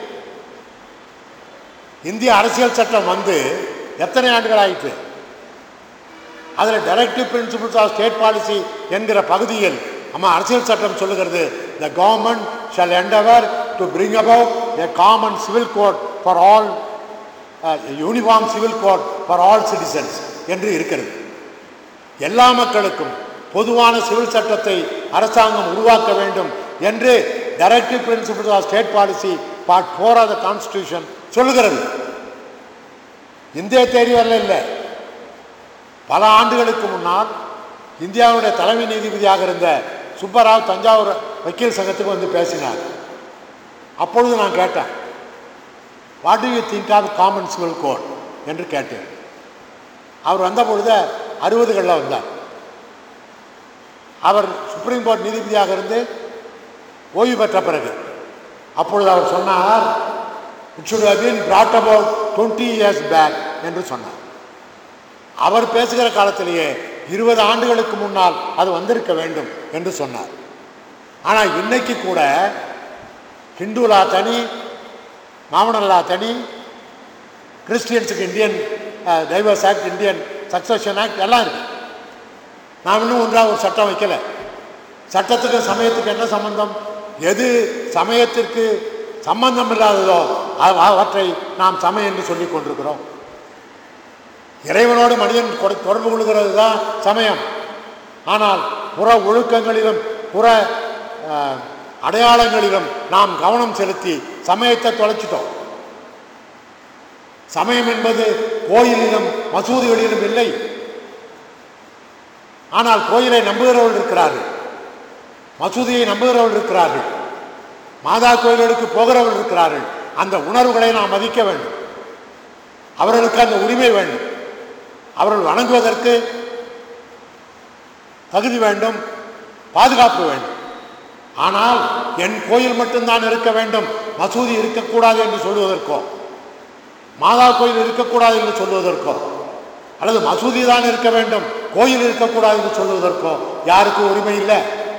இந்திய அரசியல் சட்டம் வந்து எத்தனை ஆண்டுகள் ஆயிற்று அதில் directive principles of state policy என்கிற பகுதியில் நம்ம அரசியல் சட்டம் சொல்லுகிறது the government shall endeavour to bring about a common civil code for all uniform civil code for all citizens என்று இருக்கிறது எல்லா மக்களுக்கும் பொதுவான சிவில் சட்டத்தை அரசாங்கம் உருவாக்க வேண்டும் என்று directive principles of state policy part four of the constitution சொல்லுகிறது இந்திய தேதி வரல இல்லை பல ஆண்டுகளுக்கு முன்னால் இந்தியாவுடைய தலைமை நீதிபதியாக இருந்த சுப்பராவ் தஞ்சாவூர் வக்கீல் சங்கத்துக்கு வந்து பேசினார் அப்பொழுது நான் கேட்டேன் what do you think of common civil code என்று கேட்டேன் அவர் வந்த பொழுது அறுபதுகளில் வந்தார் அவர் சுப்ரீம் கோர்ட் நீதிபதியாக இருந்து ஓய்வு பெற்ற பிறகு அப்பொழுது அவர் சொன்னார் it should have been brought about twenty years back என்று சொன்னார் அவர் பேசுகிற காலத்திலேயே இருபது ஆண்டுகளுக்கு முன்னால் அது வந்திருக்க வேண்டும் என்று சொன்னார் ஆனால் இன்னைக்கு கூட ஹிந்துலா தனி மாமனல்லா தனி கிறிஸ்டியன்ஸுக்கு Indian divorce act Indian succession act எல்லாம் இருக்கு நாம் இன்னும் ஒன்றாக ஒரு சட்டம் வைக்கல சட்டத்துக்கு சமயத்துக்கு என்ன சம்பந்தம் எது சமயத்திற்கு சம்பந்தம் இல்லாததோ அவ- அவற்றை நாம் சமயம் என்று சொல்லிக் கொண்டிருக்கிறோம் இறைவனோடு மனிதன் கொட- தொடர்பு கொள்கிறது தான் சமயம் ஆனால் புற ஒழுக்கங்களிலும் புற அஹ், அடையாளங்களிலும் நாம் கவனம் செலுத்தி சமயத்தை தொலைச்சிட்டோம் சமயம் என்பது கோயிலிலும் மசூதிகளிலும் இல்லை ஆனால் கோயிலை நம்புகிறவர்கள் இருக்கிறார்கள் மசூதியை நம்புகிறவர்கள் இருக்கிறார்கள் மாதா கோயில்களுக்கு போகிறவர்கள் இருக்கிறார்கள் அந்த உணர்வுகளை நாம் மதிக்க வேண்டும் அவர்களுக்கு அந்த உரிமை வேண்டும் அவர்கள் வணங்குவதற்கு தகுதி வேண்டும் பாதுகாப்பு வேண்டும் ஆனால் என் கோயில் மட்டும்தான் இருக்க வேண்டும் மசூதி இருக்கக்கூடாது என்று சொல்வதற்கோ மாதா கோயில் இருக்கக்கூடாது என்று சொல்வதற்கோ அல்லது மசூதி தான் இருக்க வேண்டும் கோயில் இருக்கக்கூடாது என்று சொல்வதற்கோ யாருக்கும் உரிமை இல்லை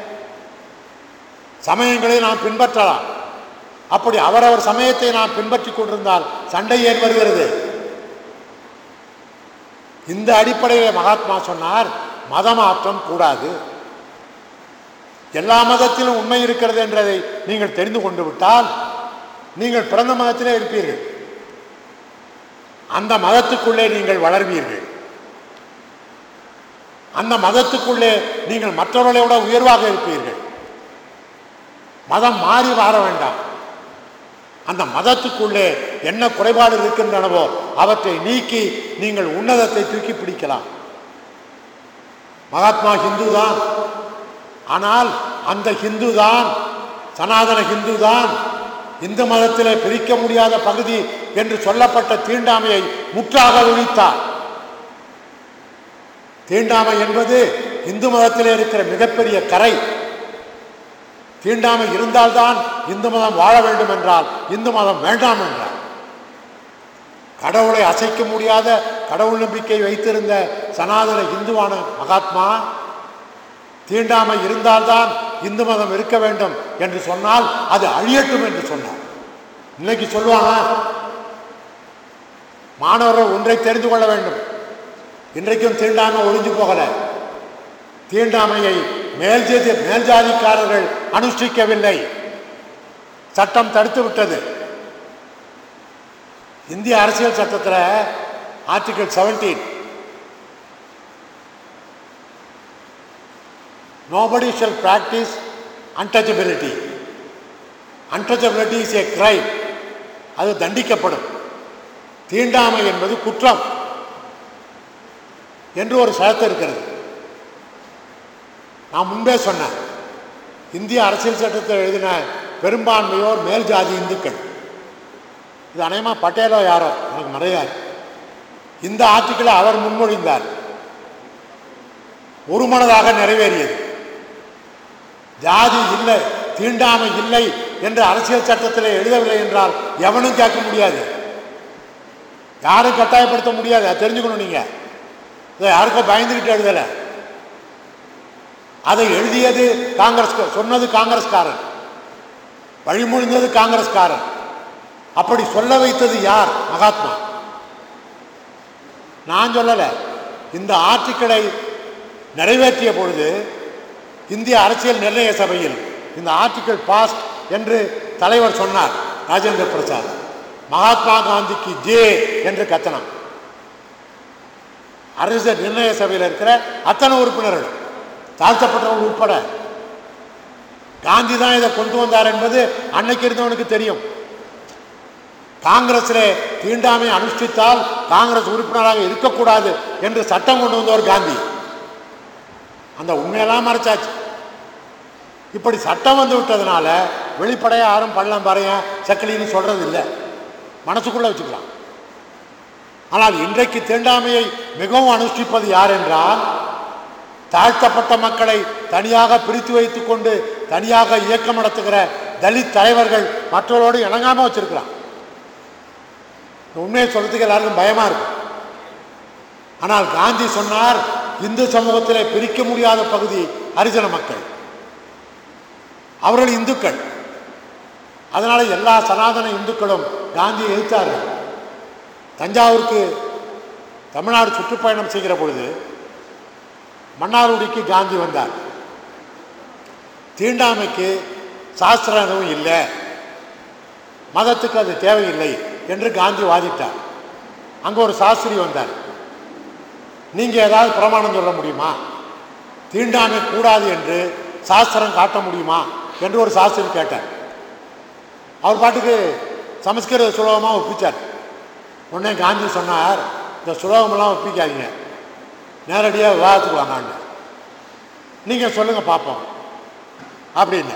சமயங்களை நாம் பின்பற்றலாம் அப்படி அவரவர் சமயத்தை நாம் பின்பற்றி கொண்டிருந்தால் சண்டை ஏன் வருகிறது இந்த அடிப்படையில் மகாத்மா சொன்னார் மதமாற்றம் கூடாது எல்லா மதத்திலும் உண்மை இருக்கிறது என்றதை நீங்கள் தெரிந்து கொண்டு விட்டால் நீங்கள் பிறந்த மதத்திலே இருப்பீர்கள் அந்த மதத்துக்குள்ளே நீங்கள் வளர்வீர்கள் அந்த மதத்துக்குள்ளே நீங்கள் மற்றவர்களை விட உயர்வாக இருப்பீர்கள் மதம் மாறி வார வேண்டாம் அந்த மதத்துக்குள்ளே என்ன குறைபாடு இருக்கின்றனவோ அவற்றை நீக்கி நீங்கள் உன்னதத்தை தூக்கி பிடிக்கலாம் மகாத்மா ஹிந்து தான் ஆனால் அந்த ஹிந்து தான் சனாதன ஹிந்து தான் இந்து மதத்திலே பிரிக்க முடியாத பகுதி என்று சொல்லப்பட்ட தீண்டாமையை முற்றாக ஒழித்தார் தீண்டாமை என்பது இந்து மதத்திலே இருக்கிற மிகப்பெரிய கரை தீண்டாமை இருந்தால்தான் இந்து மதம் வாழ வேண்டும் என்றால் இந்து மதம் வேண்டாம் என்றார் கடவுளை அசைக்க முடியாத கடவுள் நம்பிக்கை வைத்திருந்த சனாதன இந்துவான மகாத்மா தீண்டாமை இருந்தால்தான் இந்து மதம் இருக்க வேண்டும் என்று சொன்னால் அது அழியட்டும் என்று சொன்னார் இன்னைக்கு சொல்லுவாங்க மாணவர்கள் ஒன்றை தெரிந்து கொள்ள வேண்டும் இன்றைக்கும் தீண்டாமை ஒழிஞ்சு போகல தீண்டாமையை மேல் ஜாதி மேல் ஜாதிக்காரர்கள் அனுஷ்டிக்கவில்லை சட்டம் தடுத்து விட்டது இந்திய அரசியல் சட்டத்தில் article seventeen nobody shall practise untouchability untouchability is a crime அது தண்டிக்கப்படும் தீண்டாமை என்பது குற்றம் என்று ஒரு சட்டத்தை இருக்கிறது நான் முன்பே சொன்னேன் இந்திய அரசியல் சட்டத்தை எழுதின பெரும்பான்மையோர் மேல் ஜாதி இந்துக்கள் இது அநேகமாக பட்டேலோ யாரோ எனக்கு மறையாது இந்த ஆட்சிகளை அவர் முன்மொழிந்தார் ஒருமனதாக நிறைவேறியது ஜாதி இல்லை தீண்டாமை இல்லை என்று அரசியல் சட்டத்தில் எழுதவில்லை என்றால் எவனும் கேட்க முடியாது யாரும் கட்டாயப்படுத்த முடியாது அதை தெரிஞ்சுக்கணும் நீங்க இதை யாருக்கோ பயந்துகிட்டு எழுதலை அதை எழுதியது காங்கிரஸ் சொன்னது காங்கிரஸ்காரன் வழிமொழிந்தது காங்கிரஸ்காரன் அப்படி சொல்ல வைத்தது யார் மகாத்மா நான் சொல்லலை இந்த ஆர்டிக்கிளை நிறைவேற்றிய பொழுது இந்திய அரசியல் நிர்ணய சபையில் இந்த ஆர்டிக்கிள் பாஸ்ட் என்று தலைவர் சொன்னார் ராஜேந்திர பிரசாத் மகாத்மா காந்திக்கு ஜே என்று கத்தனம் அரசு நிர்ணய சபையில் இருக்கிற அத்தனை உறுப்பினர்கள் தாழ்த்தப்பட்டவர்கள் உட்பட காந்தி தான் இதை கொண்டு வந்தார் என்பது அன்னைக்கு இருந்தவனுக்கு தெரியும் காங்கிரஸிலே தீண்டாமை அனுஷ்டித்தால் காங்கிரஸ் உறுப்பினராக இருக்கக்கூடாது என்று சட்டம் கொண்டு வந்தவர் காந்தி அந்த உண்மையெல்லாம் மறைச்சாச்சு இப்படி சட்டம் வந்து விட்டதுனால வெளிப்படையா யாரும் பள்ளம் பறையன் சக்கிலின்னு சொல்றது இல்லை மனசுக்குள்ள வச்சுக்கலாம் ஆனால் இன்றைக்கு தீண்டாமையை மிகவும் அனுஷ்டிப்பது யார் என்றால் தாழ்த்தப்பட்ட மக்களை தனியாக பிரித்து வைத்துக் கொண்டு தனியாக இயக்கம் நடத்துகிற தலித் தலைவர்கள் மற்றவரோடு இணங்காம வச்சிருக்கிறான் இந்த உண்மையை சொல்றதுக்கு எல்லாருக்கும் பயமா இருக்கும் ஆனால் காந்தி சொன்னார் இந்து சமூகத்திலே பிரிக்க முடியாத பகுதி ஹரிஜன மக்கள் அவர்கள் இந்துக்கள் அதனால எல்லா சனாதன இந்துக்களும் காந்தியை எதிர்த்தார்கள் தஞ்சாவூருக்கு தமிழ்நாடு சுற்றுப்பயணம் செய்கிற பொழுது மன்னார்குடிக்கு காந்தி வந்தார் தீண்டாமைக்கு சாஸ்திரம் எதுவும் இல்லை மதத்துக்கு அது தேவையில்லை என்று காந்தி வாதிட்டார் அங்கே ஒரு சாஸ்திரி வந்தார் நீங்கள் ஏதாவது பிரமாணம் சொல்ல முடியுமா தீண்டாமை கூடாது என்று சாஸ்திரம் காட்ட முடியுமா என்று ஒரு சாஸ்திரி கேட்டார் அவர் பாட்டுக்கு சமஸ்கிருத சுலபமாக ஒப்பிச்சார் உடனே காந்தி சொன்னார் இந்த சுலபமெல்லாம் ஒப்பிக்காதீங்க நேரடியாக விவாதத்துக்கு வாங்கான்னு நீங்கள் சொல்லுங்கள் பார்ப்போம் அப்படின்னு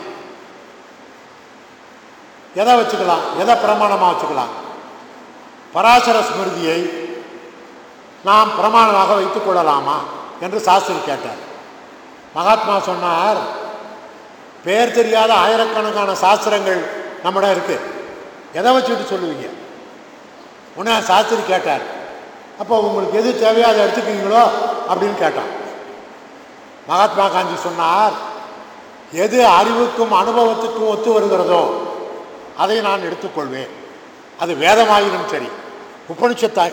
எதை வச்சுக்கலாம் எதை பிரமாணமாக வச்சுக்கலாம் பராசர ஸ்மிருதியை நாம் பிரமாணமாக வைத்துக் கொள்ளலாமா என்று சாஸ்திரி கேட்டார் மகாத்மா சொன்னார் பெயர் தெரியாத ஆயிரக்கணக்கான சாஸ்திரங்கள் நம்மிடம் இருக்கு எதை வச்சுட்டு சொல்லுவீங்க உடனே சாஸ்திரி கேட்டார் அப்போ உங்களுக்கு எது தேவையோ அதை எடுத்துக்குவீங்களோ அப்படின்னு கேட்டான் மகாத்மா காந்தி சொன்னார் எது அறிவுக்கும் அனுபவத்துக்கும் ஒத்து வருகிறதோ அதை நான் எடுத்துக்கொள்வேன் அது வேதமாயினும் சரி உபனிஷத்தாய்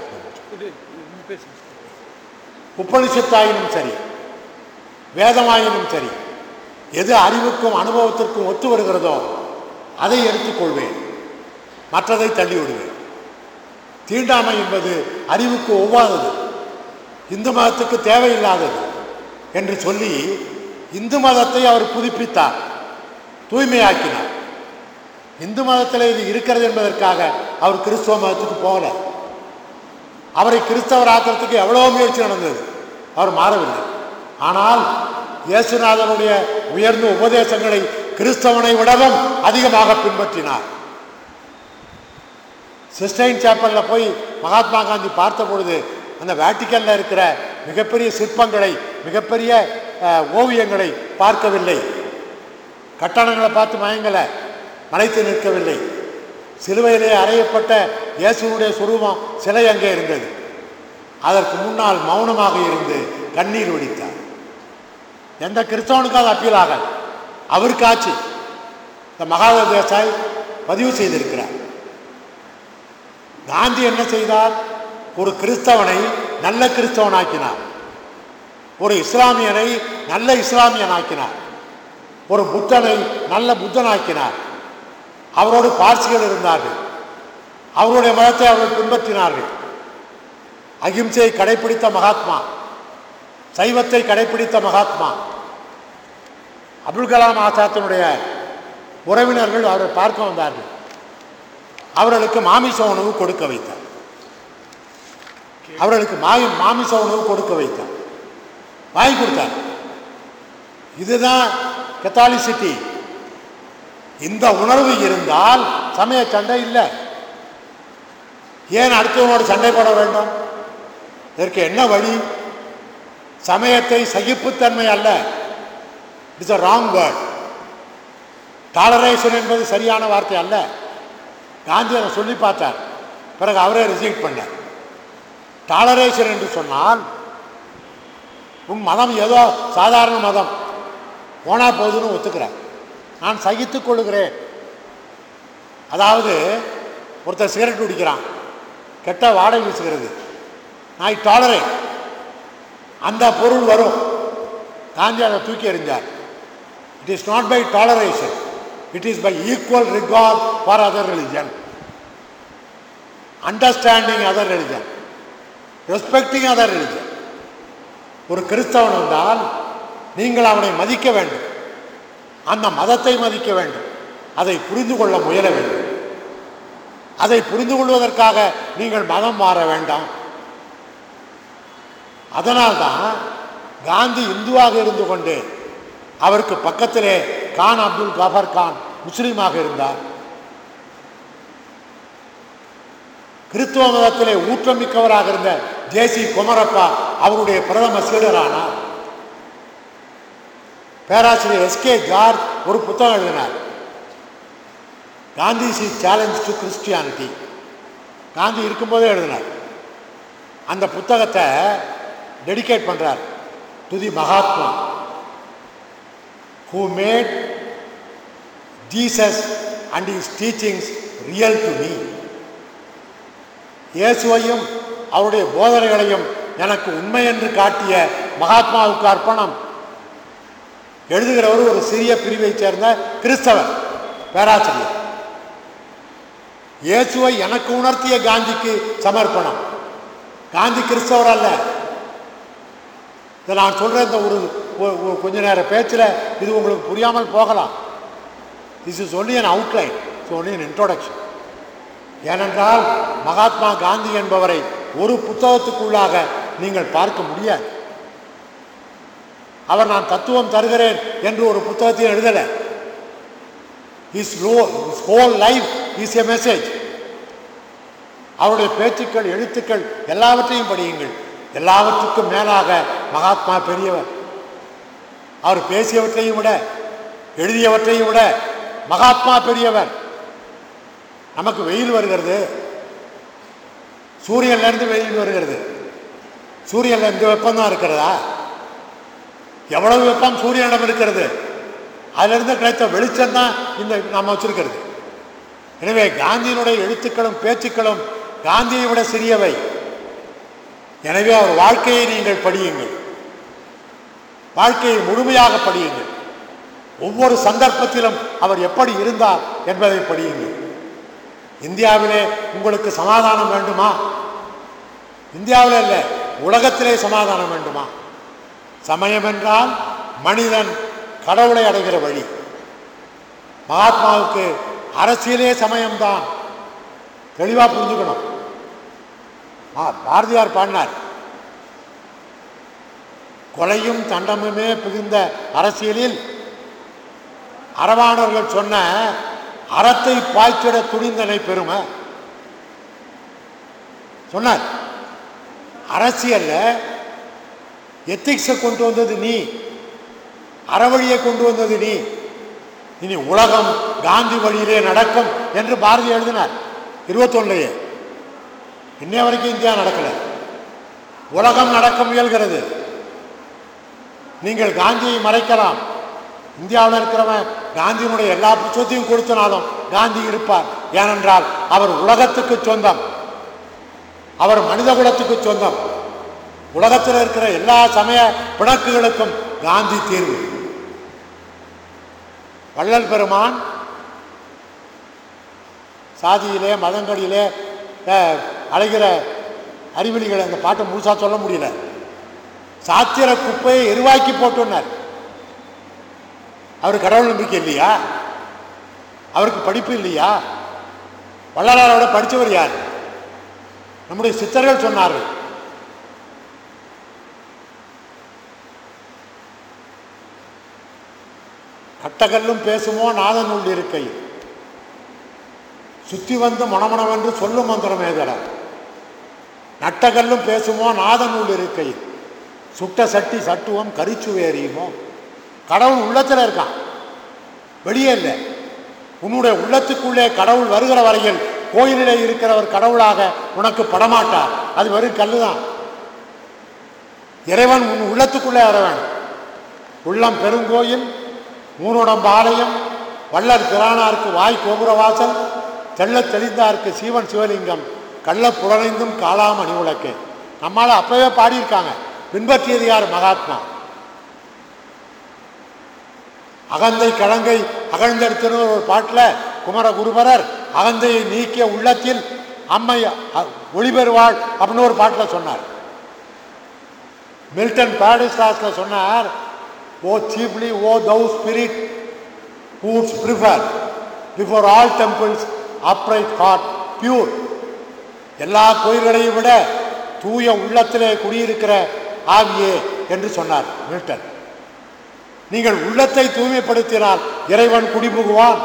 உபனிஷத்தாயினும் சரி வேதமாயினும் சரி எது அறிவுக்கும் அனுபவத்திற்கும் ஒத்து வருகிறதோ அதை எடுத்துக்கொள்வேன் மற்றதை தள்ளி விடுவேன் தீண்டாமை என்பது அறிவுக்கு ஒவ்வாதது இந்து மதத்துக்கு தேவையில்லாதது என்று சொல்லி இந்து மதத்தை அவர் புதுப்பித்தார் தூய்மையாக்கினார் இந்து மதத்தில் இது இருக்கிறது என்பதற்காக அவர் கிறிஸ்துவ மதத்துக்கு போகல அவரை கிறிஸ்தவர் ஆக்கிறதுக்கு எவ்வளோ முயற்சி நடந்தது அவர் மாறவில்லை ஆனால் இயேசுநாதனுடைய உயர்ந்த உபதேசங்களை கிறிஸ்தவனை விடவும் அதிகமாக பின்பற்றினார் சிஸ்டைன் சேப்பல்ல போய் மகாத்மா காந்தி பார்த்த பொழுது அந்த வேட்டிக்கல்ல இருக்கிற மிகப்பெரிய சிற்பங்களை மிகப்பெரிய அஹ், ஓவியங்களை பார்க்கவில்லை கட்டணங்களை பார்த்து மயங்கலை மலைத்து நிற்கவில்லை சிலுவையிலே அறையப்பட்ட இயேசுனுடைய சுரூபம் சிலை அங்கே இருந்தது அதற்கு முன்னால் மௌனமாக இருந்து கண்ணீர் வடித்தார் எந்த கிறிஸ்தவனுக்கும் அது அப்பீல் ஆகாது அவருக்கு ஆச்சு இந்த மகாதேவ தேசாய் பதிவு செய்திருக்கிறார் காந்தி என்ன செய்தார் ஒரு கிறிஸ்தவனை நல்ல கிறிஸ்தவனாக்கினார் ஒரு இஸ்லாமியனை நல்ல இஸ்லாமியனாக்கினார் ஒரு புத்தனை நல்ல புத்தனாக்கினார் அவரோடு பார்சிகள் இருந்தார்கள் அவருடைய மதத்தை அவர்கள் பின்பற்றினார்கள் அகிம்சையை கடைபிடித்த மகாத்மா சைவத்தை கடைபிடித்த மகாத்மா அப்துல் கலாம் ஆசாத்தினுடைய உறவினர்கள் அவரை பார்க்க வந்தார்கள் அவர்களுக்கு மாமிச உணவு கொடுக்க வைத்தார் அவர்களுக்கு மாமி மாமிச உணவு கொடுக்க வைத்தார் வாங்கி கொடுத்தார் இதுதான் கத்தாலிசிட்டி இந்த உணர்வு இருந்தால் சமய சண்டை இல்லை ஏன் அடுத்தவனோடு சண்டை போட வேண்டும் இதற்கு என்ன வழி சமயத்தை சகிப்புத்தன்மை அல்ல it's a wrong word toleration என்பது சரியான வார்த்தை அல்ல காந்தி அதை சொல்லி பார்த்தார் பிறகு அவரே ரிஜெக்ட் பண்ணார் டாலரேஷன் என்று சொன்னால் உன் மதம் ஏதோ சாதாரண மதம் போனா போகுதுன்னு ஒத்துக்கிறேன் நான் சகித்துக் கொள்ளுகிறேன் அதாவது ஒருத்தர் சிகரெட் குடிக்கிறான் கெட்ட வாடை வீசுகிறது நான் டாலரேட் அந்த பொருள் வரும் காந்தி அதை தூக்கி எறிஞ்சார் it is not by toleration it is by equal regard for other religion understanding other religion respecting other religion ஒரு கிறிஸ்தவன் வந்தால் நீங்கள் அவனை மதிக்க வேண்டும் அந்த மதத்தை மதிக்க வேண்டும் அதை புரிந்து கொள்ள முயல வேண்டும் அதை புரிந்து கொள்வதற்காக நீங்கள் மதம் மாற வேண்டாம் அதனால்தான் காந்தி இந்துவாக இருந்து கொண்டு அவருக்கு பக்கத்திலே கான் அப்துல் கஃபர் கான் முஸ்லீமாக இருந்தார் கிறிஸ்துவ மதத்திலே ஊற்றமிக்கவராக இருந்த ஜேசி குமரப்பா அவருடைய பிரதம சீடரானார் பேராசிரியர் எஸ்கே ஜார்ஜ் ஒரு புத்தகம் எழுதினார் Gandhi's challenge to Christianity Gandhi இருக்கும்போதே எழுதினார் அந்த புத்தகத்தை டெடிகேட் பண்றார் to the Mahatma who made Jesus and his teachings real to me இயேசுவையும் அவருடைய போதனைகளையும் எனக்கு உண்மை என்று காட்டிய மகாத்மாவுக்கு அர்ப்பணம் எழுதுகிறவர் ஒரு சிறிய பிரிவைச் சேர்ந்த கிறிஸ்தவர் பேராசிரியர் இயேசுவை எனக்கு உணர்த்திய காந்திக்கு சமர்ப்பணம் காந்தி கிறிஸ்தவர் அல்ல இதை நான் சொல்ற இந்த ஒரு ஒ- ஒ- கொஞ்ச நேர பேச்சில் இது உங்களுக்கு புரியாமல் போகலாம் this is only an outline it's only an introduction ஏனென்றால் மகாத்மா காந்தி என்பவரை ஒரு புத்தகத்துக்குள்ளாக நீங்கள் பார்க்க முடியாது அவர் நான் தத்துவம் தருகிறேன் என்று ஒரு புத்தகத்தையும் எழுதலை இஸ் லோ his whole life is a message அவருடைய பேச்சுக்கள் எழுத்துக்கள் எல்லாவற்றையும் படியுங்கள் எல்லாவற்றுக்கும் மேலாக மகாத்மா பெரியவர் அவர் பேசியவற்றையும் விட எழுதியவற்றையும் விட மகாத்மா பெரியவர் நமக்கு வெயில் வருகிறது சூரியன்ல இருந்து வெயில் வருகிறது சூரியன்ல இந்த வெப்பம் தான் இருக்கிறதா எவ்வளவு வெப்பம் சூரியனிடம் இருக்கிறது அதிலிருந்து கிடைத்த வெளிச்சம் தான் இந்த நாம் வச்சிருக்கிறது எனவே காந்தியினுடைய எழுத்துக்களும் பேச்சுக்களும் காந்தியை விட சிறியவை எனவே அவர் வாழ்க்கையை நீங்கள் படியுங்கள் வாழ்க்கையை முழுமையாக படியுங்கள் ஒவ்வொரு சந்தர்ப்பத்திலும் அவர் எப்படி இருந்தார் என்பதை படியுங்கள் இந்தியாவிலே உங்களுக்கு சமாதானம் வேண்டுமா இந்தியாவில் இல்லை உலகத்திலே சமாதானம் வேண்டுமா சமயம் என்றால் மனிதன் கடவுளை அடைகிற வழி மகாத்மாவுக்கு அரசியலே சமயம்தான் தெளிவா புரிஞ்சுக்கணும் ஆ, பாரதியார் பாடினார் கொலையும் தண்டமுமே புகுந்த அரசியலில் அறவாணர்கள் சொன்ன அறத்தை பாய்ச்சிட துணிந்தனை பெருமை சொன்னார் அரசியல்ல எத்திக்ஸை கொண்டு வந்தது நீ அறவழியை கொண்டு வந்தது நீ இனி உலகம் காந்தி வழியிலே நடக்கும் என்று பாரதி எழுதினார் இருபத்தொன்னுலயே இன்னைய வரைக்கும் இந்தியா நடக்கல உலகம் நடக்க முயல்கிறது நீங்கள் காந்தியை மறைக்கலாம் இந்தியாவில் இருக்கிறவன் காந்தியினுடைய எல்லா புத்தகத்தையும் கொடுத்தனாலும் காந்தி இருப்பார் ஏனென்றால் அவர் உலகத்துக்கு சொந்தம் அவர் மனித குலத்துக்கு சொந்தம் உலகத்தில் இருக்கிற எல்லா சமய பிணக்குகளுக்கும் காந்தி தீர்வு வள்ளல் பெருமான் சாதியிலே மதங்களிலே அஹ், அலைகிற அறிவிலிகளை அந்த பாட்டை முழுசா சொல்ல முடியல சாத்திர குப்பையை எருவாக்கி போட்டுனார் அவர் கடவுள் நம்பிக்கை இல்லையா அவருக்கு படிப்பு இல்லையா வள்ளலாரோட படித்தவர் யார் நம்முடைய சித்தர்கள் சொன்னார்கள் கட்டகல்லும் பேசுமோ நாதனுள் இருக்கை சுத்தி வந்து மணமணவென்று சொல்லும் மந்திரம் ஏதல நட்டகல்லும் பேசுமோ நாதனுள் இருக்கை சுட்ட சட்டி சட்டுவம் கரிச்சுவேரியுமோ கடவுள் உள்ளத்தில் இருக்கான் வெளியே இல்லை உன்னுடைய உள்ளத்துக்குள்ளே கடவுள் வருகிற வரையில் கோயிலிலே இருக்கிறவர் கடவுளாக உனக்கு படமாட்டார் அது வெறும் கல்லுதான் இறைவன் உன் உள்ளத்துக்குள்ளே வர வேண்டும் உள்ளம் பெருங்கோயில் மூணுடம்பு ஆலயம் வள்ளல் பிரானாருக்கு வாய் கோபுரவாசல் தெள்ளத் தெளிந்தாருக்கு சீவன் சிவலிங்கம் கள்ள புலனைந்தும் காளாம் அணி விளக்கு நம்மால அப்பவே பாடியிருக்காங்க பின்பற்றியது யார் மகாத்மா அகந்தை கலங்கை அகழ்ந்தெடுத்துன்னு ஒரு பாட்டில் குமர குருபரர் அகந்தையை நீக்கிய உள்ளத்தில் அம்மை அ- ஒளிபெறுவாள் அப்படின்னு ஒரு பாட்டில் சொன்னார் மில்டன் பாரடிஸ்டாஸில் சொன்னார் O chiefly O thou spirit whose prefer before all temples upright heart pure எல்லா கோயில்களையும் விட தூய உள்ளத்திலே குடியிருக்கிற ஆவியே என்று சொன்னார் மில்டன் நீங்கள் உள்ளத்தை தூய்மைப்படுத்தினால் இறைவன் குடிபுகுவான்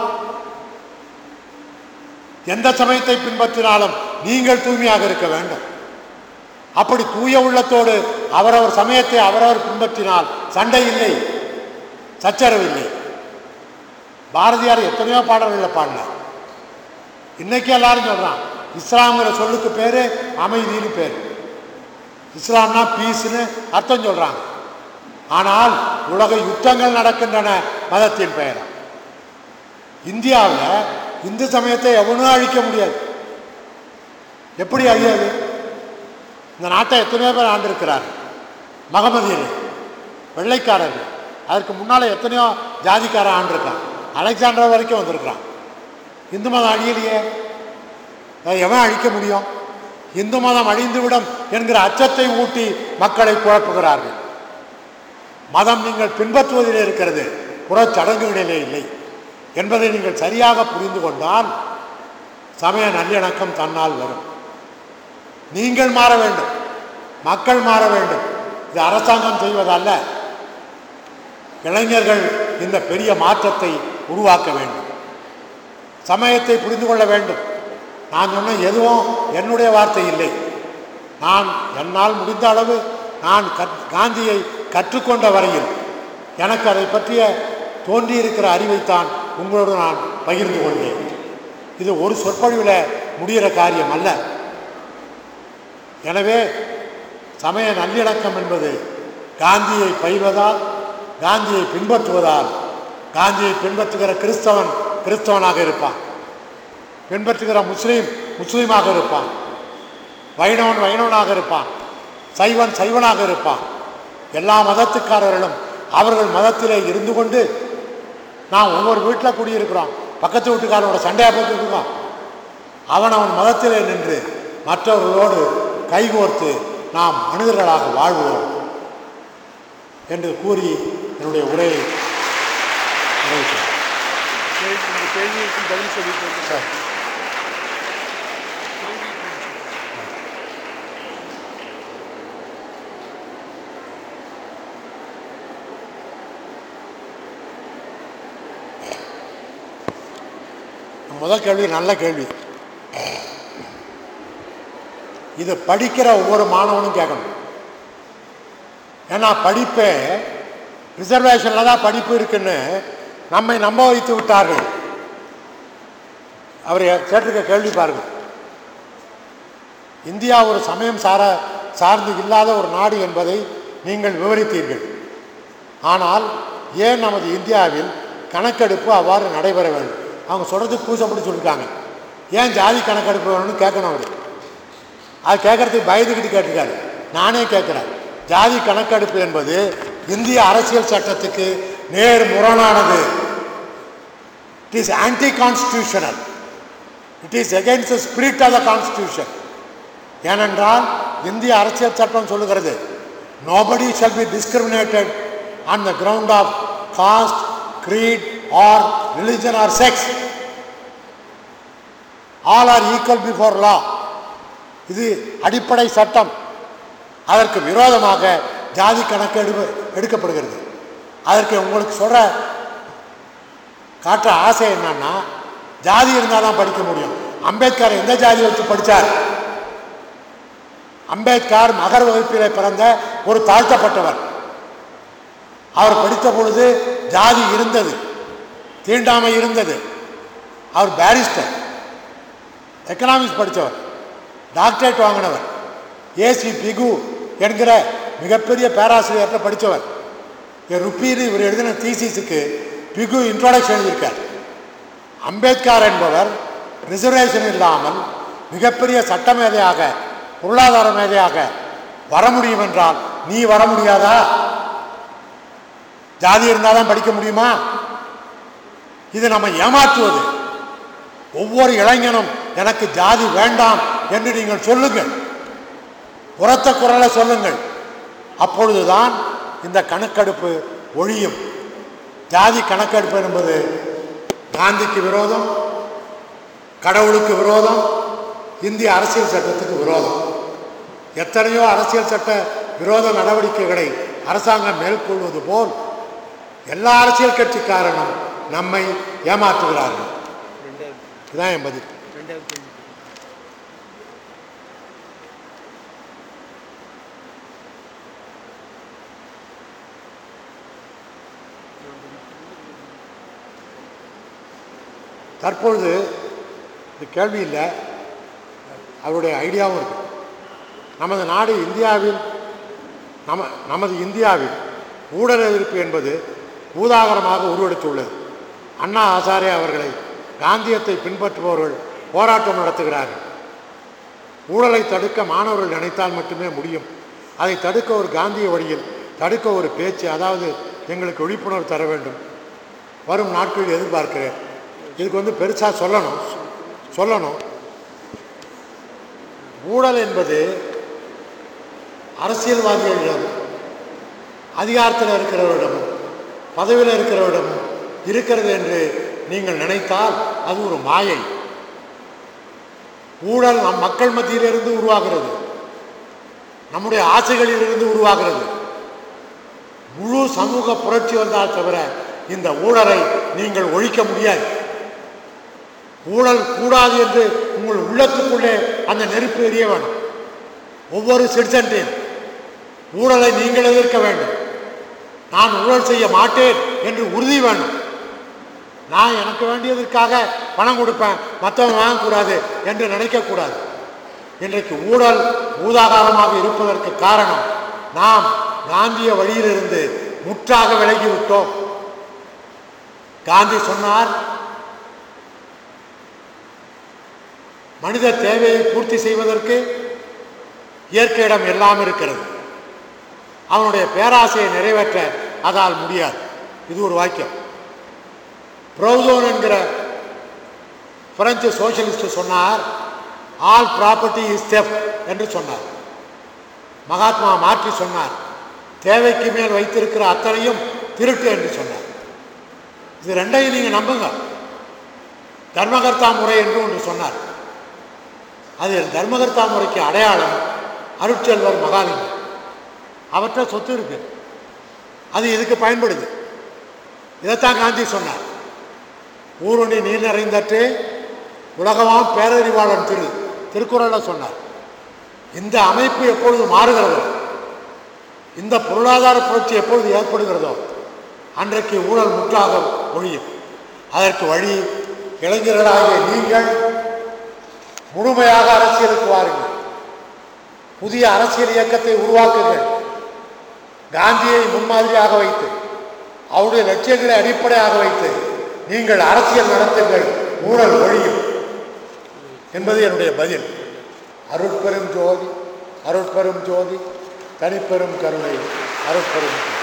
எந்த சமயத்தை பின்பற்றினாலும் நீங்கள் தூய்மையாக இருக்க வேண்டும் அப்படி தூய உள்ளத்தோடு அவரவர் சமயத்தை அவரவர் பின்பற்றினால் சண்டை இல்லை சச்சரவு இல்லை பாரதியார் எத்தனையோ பாடல்களில் பாடினார் இன்னைக்கு எல்லாரும் சொல்றான் இஸ்லாம்ங்கிற சொல்லுக்கு பேரு அமைதின்னு பேர் இஸ்லாம்னா பீஸ்னு அர்த்தம் சொல்றாங்க ஆனால் உலக யுத்தங்கள் நடக்கின்றன மதத்தின் பெயர் இந்தியாவில் இந்து சமயத்தை எவனும் அழிக்க முடியாது எப்படி அழியாது இந்த நாட்டை எத்தனையோ பேர் ஆண்டிருக்கிறார் மகமதியர்கள் வெள்ளைக்காரர்கள் அதற்கு முன்னால் எத்தனையோ ஜாதிக்காரன் ஆண்டிருக்கான் அலெக்சாண்டர் வரைக்கும் வந்திருக்கிறான் இந்து மதம் அழியலையே அதை எவன் அழிக்க முடியும் இந்து மதம் அழிந்துவிடும் என்கிற அச்சத்தை ஊட்டி மக்களை குழப்புகிறார்கள் மதம் நீங்கள் பின்பற்றுவதிலே இருக்கிறது புறச்சடங்குகளிலே இல்லை என்பதை நீங்கள் சரியாக புரிந்து கொண்டால் சமய நல்லிணக்கம் தன்னால் வரும் நீங்கள் மாற வேண்டும் மக்கள் மாற வேண்டும் இது அரசாங்கம் செய்வதல்ல இளைஞர்கள் இந்த பெரிய மாற்றத்தை உருவாக்க வேண்டும் சமயத்தை புரிந்து கொள்ள வேண்டும் நான் சொன்ன எதுவும் என்னுடைய வார்த்தை இல்லை நான் என்னால் முடிந்த அளவு நான் கற்- காந்தியை கற்றுக்கொண்ட வரையில் எனக்கு அதை பற்றிய தோன்றியிருக்கிற அறிவைத்தான் உங்களோடு நான் பகிர்ந்து கொண்டேன் இது ஒரு சொற்பொழிவில் முடிகிற காரியம் அல்ல எனவே சமய நல்லிணக்கம் என்பது காந்தியை பயில்வதால் காந்தியை பின்பற்றுவதால் காந்தியை பின்பற்றுகிற கிறிஸ்தவன் கிறிஸ்தவனாக இருப்பான் பின்பற்றுகிற முஸ்லீம் முஸ்லீமாக இருப்பான் வைணவன் வைணவனாக இருப்பான் சைவன் சைவனாக இருப்பான் எல்லா மதத்துக்காரர்களும் அவர்கள் மதத்திலே இருந்து கொண்டு நான் ஒவ்வொரு வீட்டில் குடியிருக்கிறோம் பக்கத்து வீட்டுக்காரனோட சண்டையாக போட்டுட்டு இருக்கோம் அவன் அவன் மதத்திலே நின்று மற்றவர்களோடு கைகோர்த்து நாம் மனிதர்களாக வாழ்வோம் என்று கூறி என்னுடைய உரையை நிறைவு செய்கிறேன். கேள்வி இந்த கேள்விக்கு பதில் சொல்லிட்டு சார் முதல் கேள்வி நல்ல கேள்வி இது படிக்கிற ஒவ்வொரு மாணவனும் கேட்கணும் ஏன்னா படிப்பே ரிசர்வேஷனில் தான் படிப்பு இருக்குன்னு நம்மை நம்ப வைத்து விட்டார்கள் அவர் கேட்டிருக்க கேள்வி பாருங்க இந்தியா ஒரு சமயம் சார சார்ந்து இல்லாத ஒரு நாடு என்பதை நீங்கள் விவரித்தீர்கள் ஆனால் ஏன் நமது இந்தியாவில் கணக்கெடுப்பு அவ்வாறு நடைபெற வேண்டும் அவங்க சொல்கிறதுக்கு பூசப்பட்டு சொல்லியிருக்காங்க ஏன் ஜாதி கணக்கெடுப்பு வேணும்னு கேட்கணும் அவர் அது கேட்கறதுக்கு பயந்துக்கிட்டு கேட்டிருக்காரு நானே கேட்குறேன் ஜாதி கணக்கெடுப்பு என்பது இந்திய அரசியல் சட்டத்துக்கு நேர் முரணானது it is anti constitutional it is against the spirit of the constitution ஏனென்றால் இந்திய அரசியல் சட்டம் சொல்லுகிறது nobody shall be discriminated on the ground of caste creed or religion or sex all are equal before law இது அடிப்படை சட்டம் அதற்கு விரோதமாக ஜாதி கணக்கு எடு எடுக்கப்படுகிறது அதற்கு உங்களுக்கு சொல்ற காட்டுற ஆசை என்னன்னா ஜாதி இருந்தால் தான் படிக்க முடியும் அம்பேத்கர் எந்த ஜாதி வச்சு படித்தார் அம்பேத்கர் மகர வகுப்பிலே பிறந்த ஒரு தாழ்த்தப்பட்டவர் அவர் படித்த பொழுது ஜாதி இருந்தது தீண்டாமை இருந்தது அவர் பேரிஸ்டர் எக்கனாமிக்ஸ் படித்தவர் டாக்டரேட் வாங்கினவர் ஏசி பிகு என்கிற மிகப்பெரிய பேராசிரியர்கிட்ட படித்தவர் ருப்பீர் இவர் எழுதின தீசிஸுக்கு பிகு இன்ட்ரோடக்ஷன் எழுதியிருக்கார் அம்பேத்கர் என்பவர் ரிசர்வேஷன் இல்லாமல் மிகப்பெரிய சட்ட மேதையாக பொருளாதார மேதையாக வர முடியும் என்றால் நீ வர முடியாதா ஜாதி இருந்தால் தான் படிக்க முடியுமா இது நம்ம ஏமாற்றுவது ஒவ்வொரு இளைஞனும் எனக்கு ஜாதி வேண்டாம் என்று நீங்கள் சொல்லுங்கள் உரத்த குரலை சொல்லுங்கள் அப்பொழுதுதான் இந்த கணக்கெடுப்பு ஒழியும் ஜாதி கணக்கெடுப்பு என்பது காந்திக்கு விரோதம் கடவுளுக்கு விரோதம் இந்திய அரசியல் சட்டத்துக்கு விரோதம் எத்தனையோ அரசியல் சட்ட விரோத நடவடிக்கைகளை அரசாங்கம் மேற்கொள்வது போல் எல்லா அரசியல் கட்சிக்காரனும் நம்மை ஏமாற்றுகிறார்கள் ரெண்டாவது இதுதான் என் பதில் ரெண்டாவது கேள்வி தற்பொழுது இந்த கேள்வி இல்லை அவருடைய ஐடியாவும் இருக்கு நமது நாடு இந்தியாவில் நம நமது இந்தியாவில் ஊழல் எதிர்ப்பு என்பது பூதாகரமாக உருவெடுத்துள்ளது அண்ணா ஆசாரே அவர்களை காந்தியத்தை பின்பற்றுபவர்கள் போராட்டம் நடத்துகிறார்கள் ஊழலை தடுக்க மாணவர்கள் நினைத்தால் மட்டுமே முடியும் அதை தடுக்க ஒரு காந்திய வழியில் தடுக்க ஒரு பேச்சு அதாவது எங்களுக்கு விழிப்புணர்வு தர வேண்டும் வரும் நாட்களில் எதிர்பார்க்கிறேன் இதுக்கு வந்து பெருசாக சொல்லணும் சொல்லணும் ஊழல் என்பது அரசியல்வாதிகளிடம் அதிகாரத்தில் இருக்கிறவரிடமும் பதவியில் இருக்கிறவரிடமும் இருக்கிறது என்று நீங்கள் நினைத்தால் அது ஒரு மாயை ஊழல் நம் மக்கள் மத்தியிலிருந்து உருவாகிறது நம்முடைய ஆசைகளிலிருந்து உருவாகிறது முழு சமூக புரட்சி வந்தால் தவிர இந்த ஊழலை நீங்கள் ஒழிக்க முடியாது ஊழல் கூடாது என்று உங்கள் உள்ளத்துக்குள்ளே அந்த நெருப்பு எரிய வேணும் ஒவ்வொரு சிட்டிசன்டையும் ஊழலை நீங்கள் எதிர்க்க வேண்டும் நான் ஊழல் செய்ய மாட்டேன் என்று உறுதி வேண்டும் நான் எனக்கு வேண்டியதற்காக பணம் கொடுப்பேன் மற்றவன் வாங்கக்கூடாது என்று நினைக்கக்கூடாது இன்றைக்கு ஊழல் ஊதாகாரமாக இருப்பதற்கு காரணம் நாம் காந்திய வழியிலிருந்து முற்றாக விலகிவிட்டோம் காந்தி சொன்னார் மனித தேவையை பூர்த்தி செய்வதற்கு இயற்கையிடம் எல்லாம் இருக்கிறது அவனுடைய பேராசையை நிறைவேற்ற அதால் முடியாது இது ஒரு வாக்கியம் ப்ரௌசோன் என்கிற பிரெஞ்சு சோசியலிஸ்ட் சொன்னார் ஆல் ப்ராப்பர்ட்டி இஸ் theft என்று சொன்னார் மகாத்மா மாற்றி சொன்னார் தேவைக்கு மேல் வைத்திருக்கிற அத்தனையும் திருட்டு என்று சொன்னார் இது ரெண்டையும் நீங்கள் நம்புங்க தர்மகர்த்தா முறை என்று ஒன்று சொன்னார் அது தர்மகர்த்தா முறைக்கு அடையாளம் அருட்செல்வர் மகாலிங்கம் அவற்றை சொத்து இருக்கு அது இதுக்கு பயன்படுது இதைத்தான் காந்தி சொன்னார் ஊருணி நீர் நிறைந்தற்று உலகமாம் பேரறிவாளன் திரு திருக்குறளை சொன்னார் இந்த அமைப்பு எப்பொழுது மாறுகிறதோ இந்த பொருளாதார புரட்சி எப்பொழுது ஏற்படுகிறதோ அன்றைக்கு ஊழல் முற்றாக ஒழியும் அதற்கு வழி இளைஞர்களாகிய நீங்கள் முழுமையாக அரசியலுக்கு வாருங்கள் புதிய அரசியல் இயக்கத்தை உருவாக்குங்கள் காந்தியை முன்மாதிரியாக வைத்து அவருடைய லட்சியங்களை அடிப்படையாக வைத்து நீங்கள் அரசியல் நடத்துங்கள் ஊழல் ஒழியும் என்பது என்னுடைய பதில் அருட்பெரும் ஜோதி அருட்பெரும் ஜோதி தனிப்பெரும் கருணை அருட்பெரும் ஜோதி.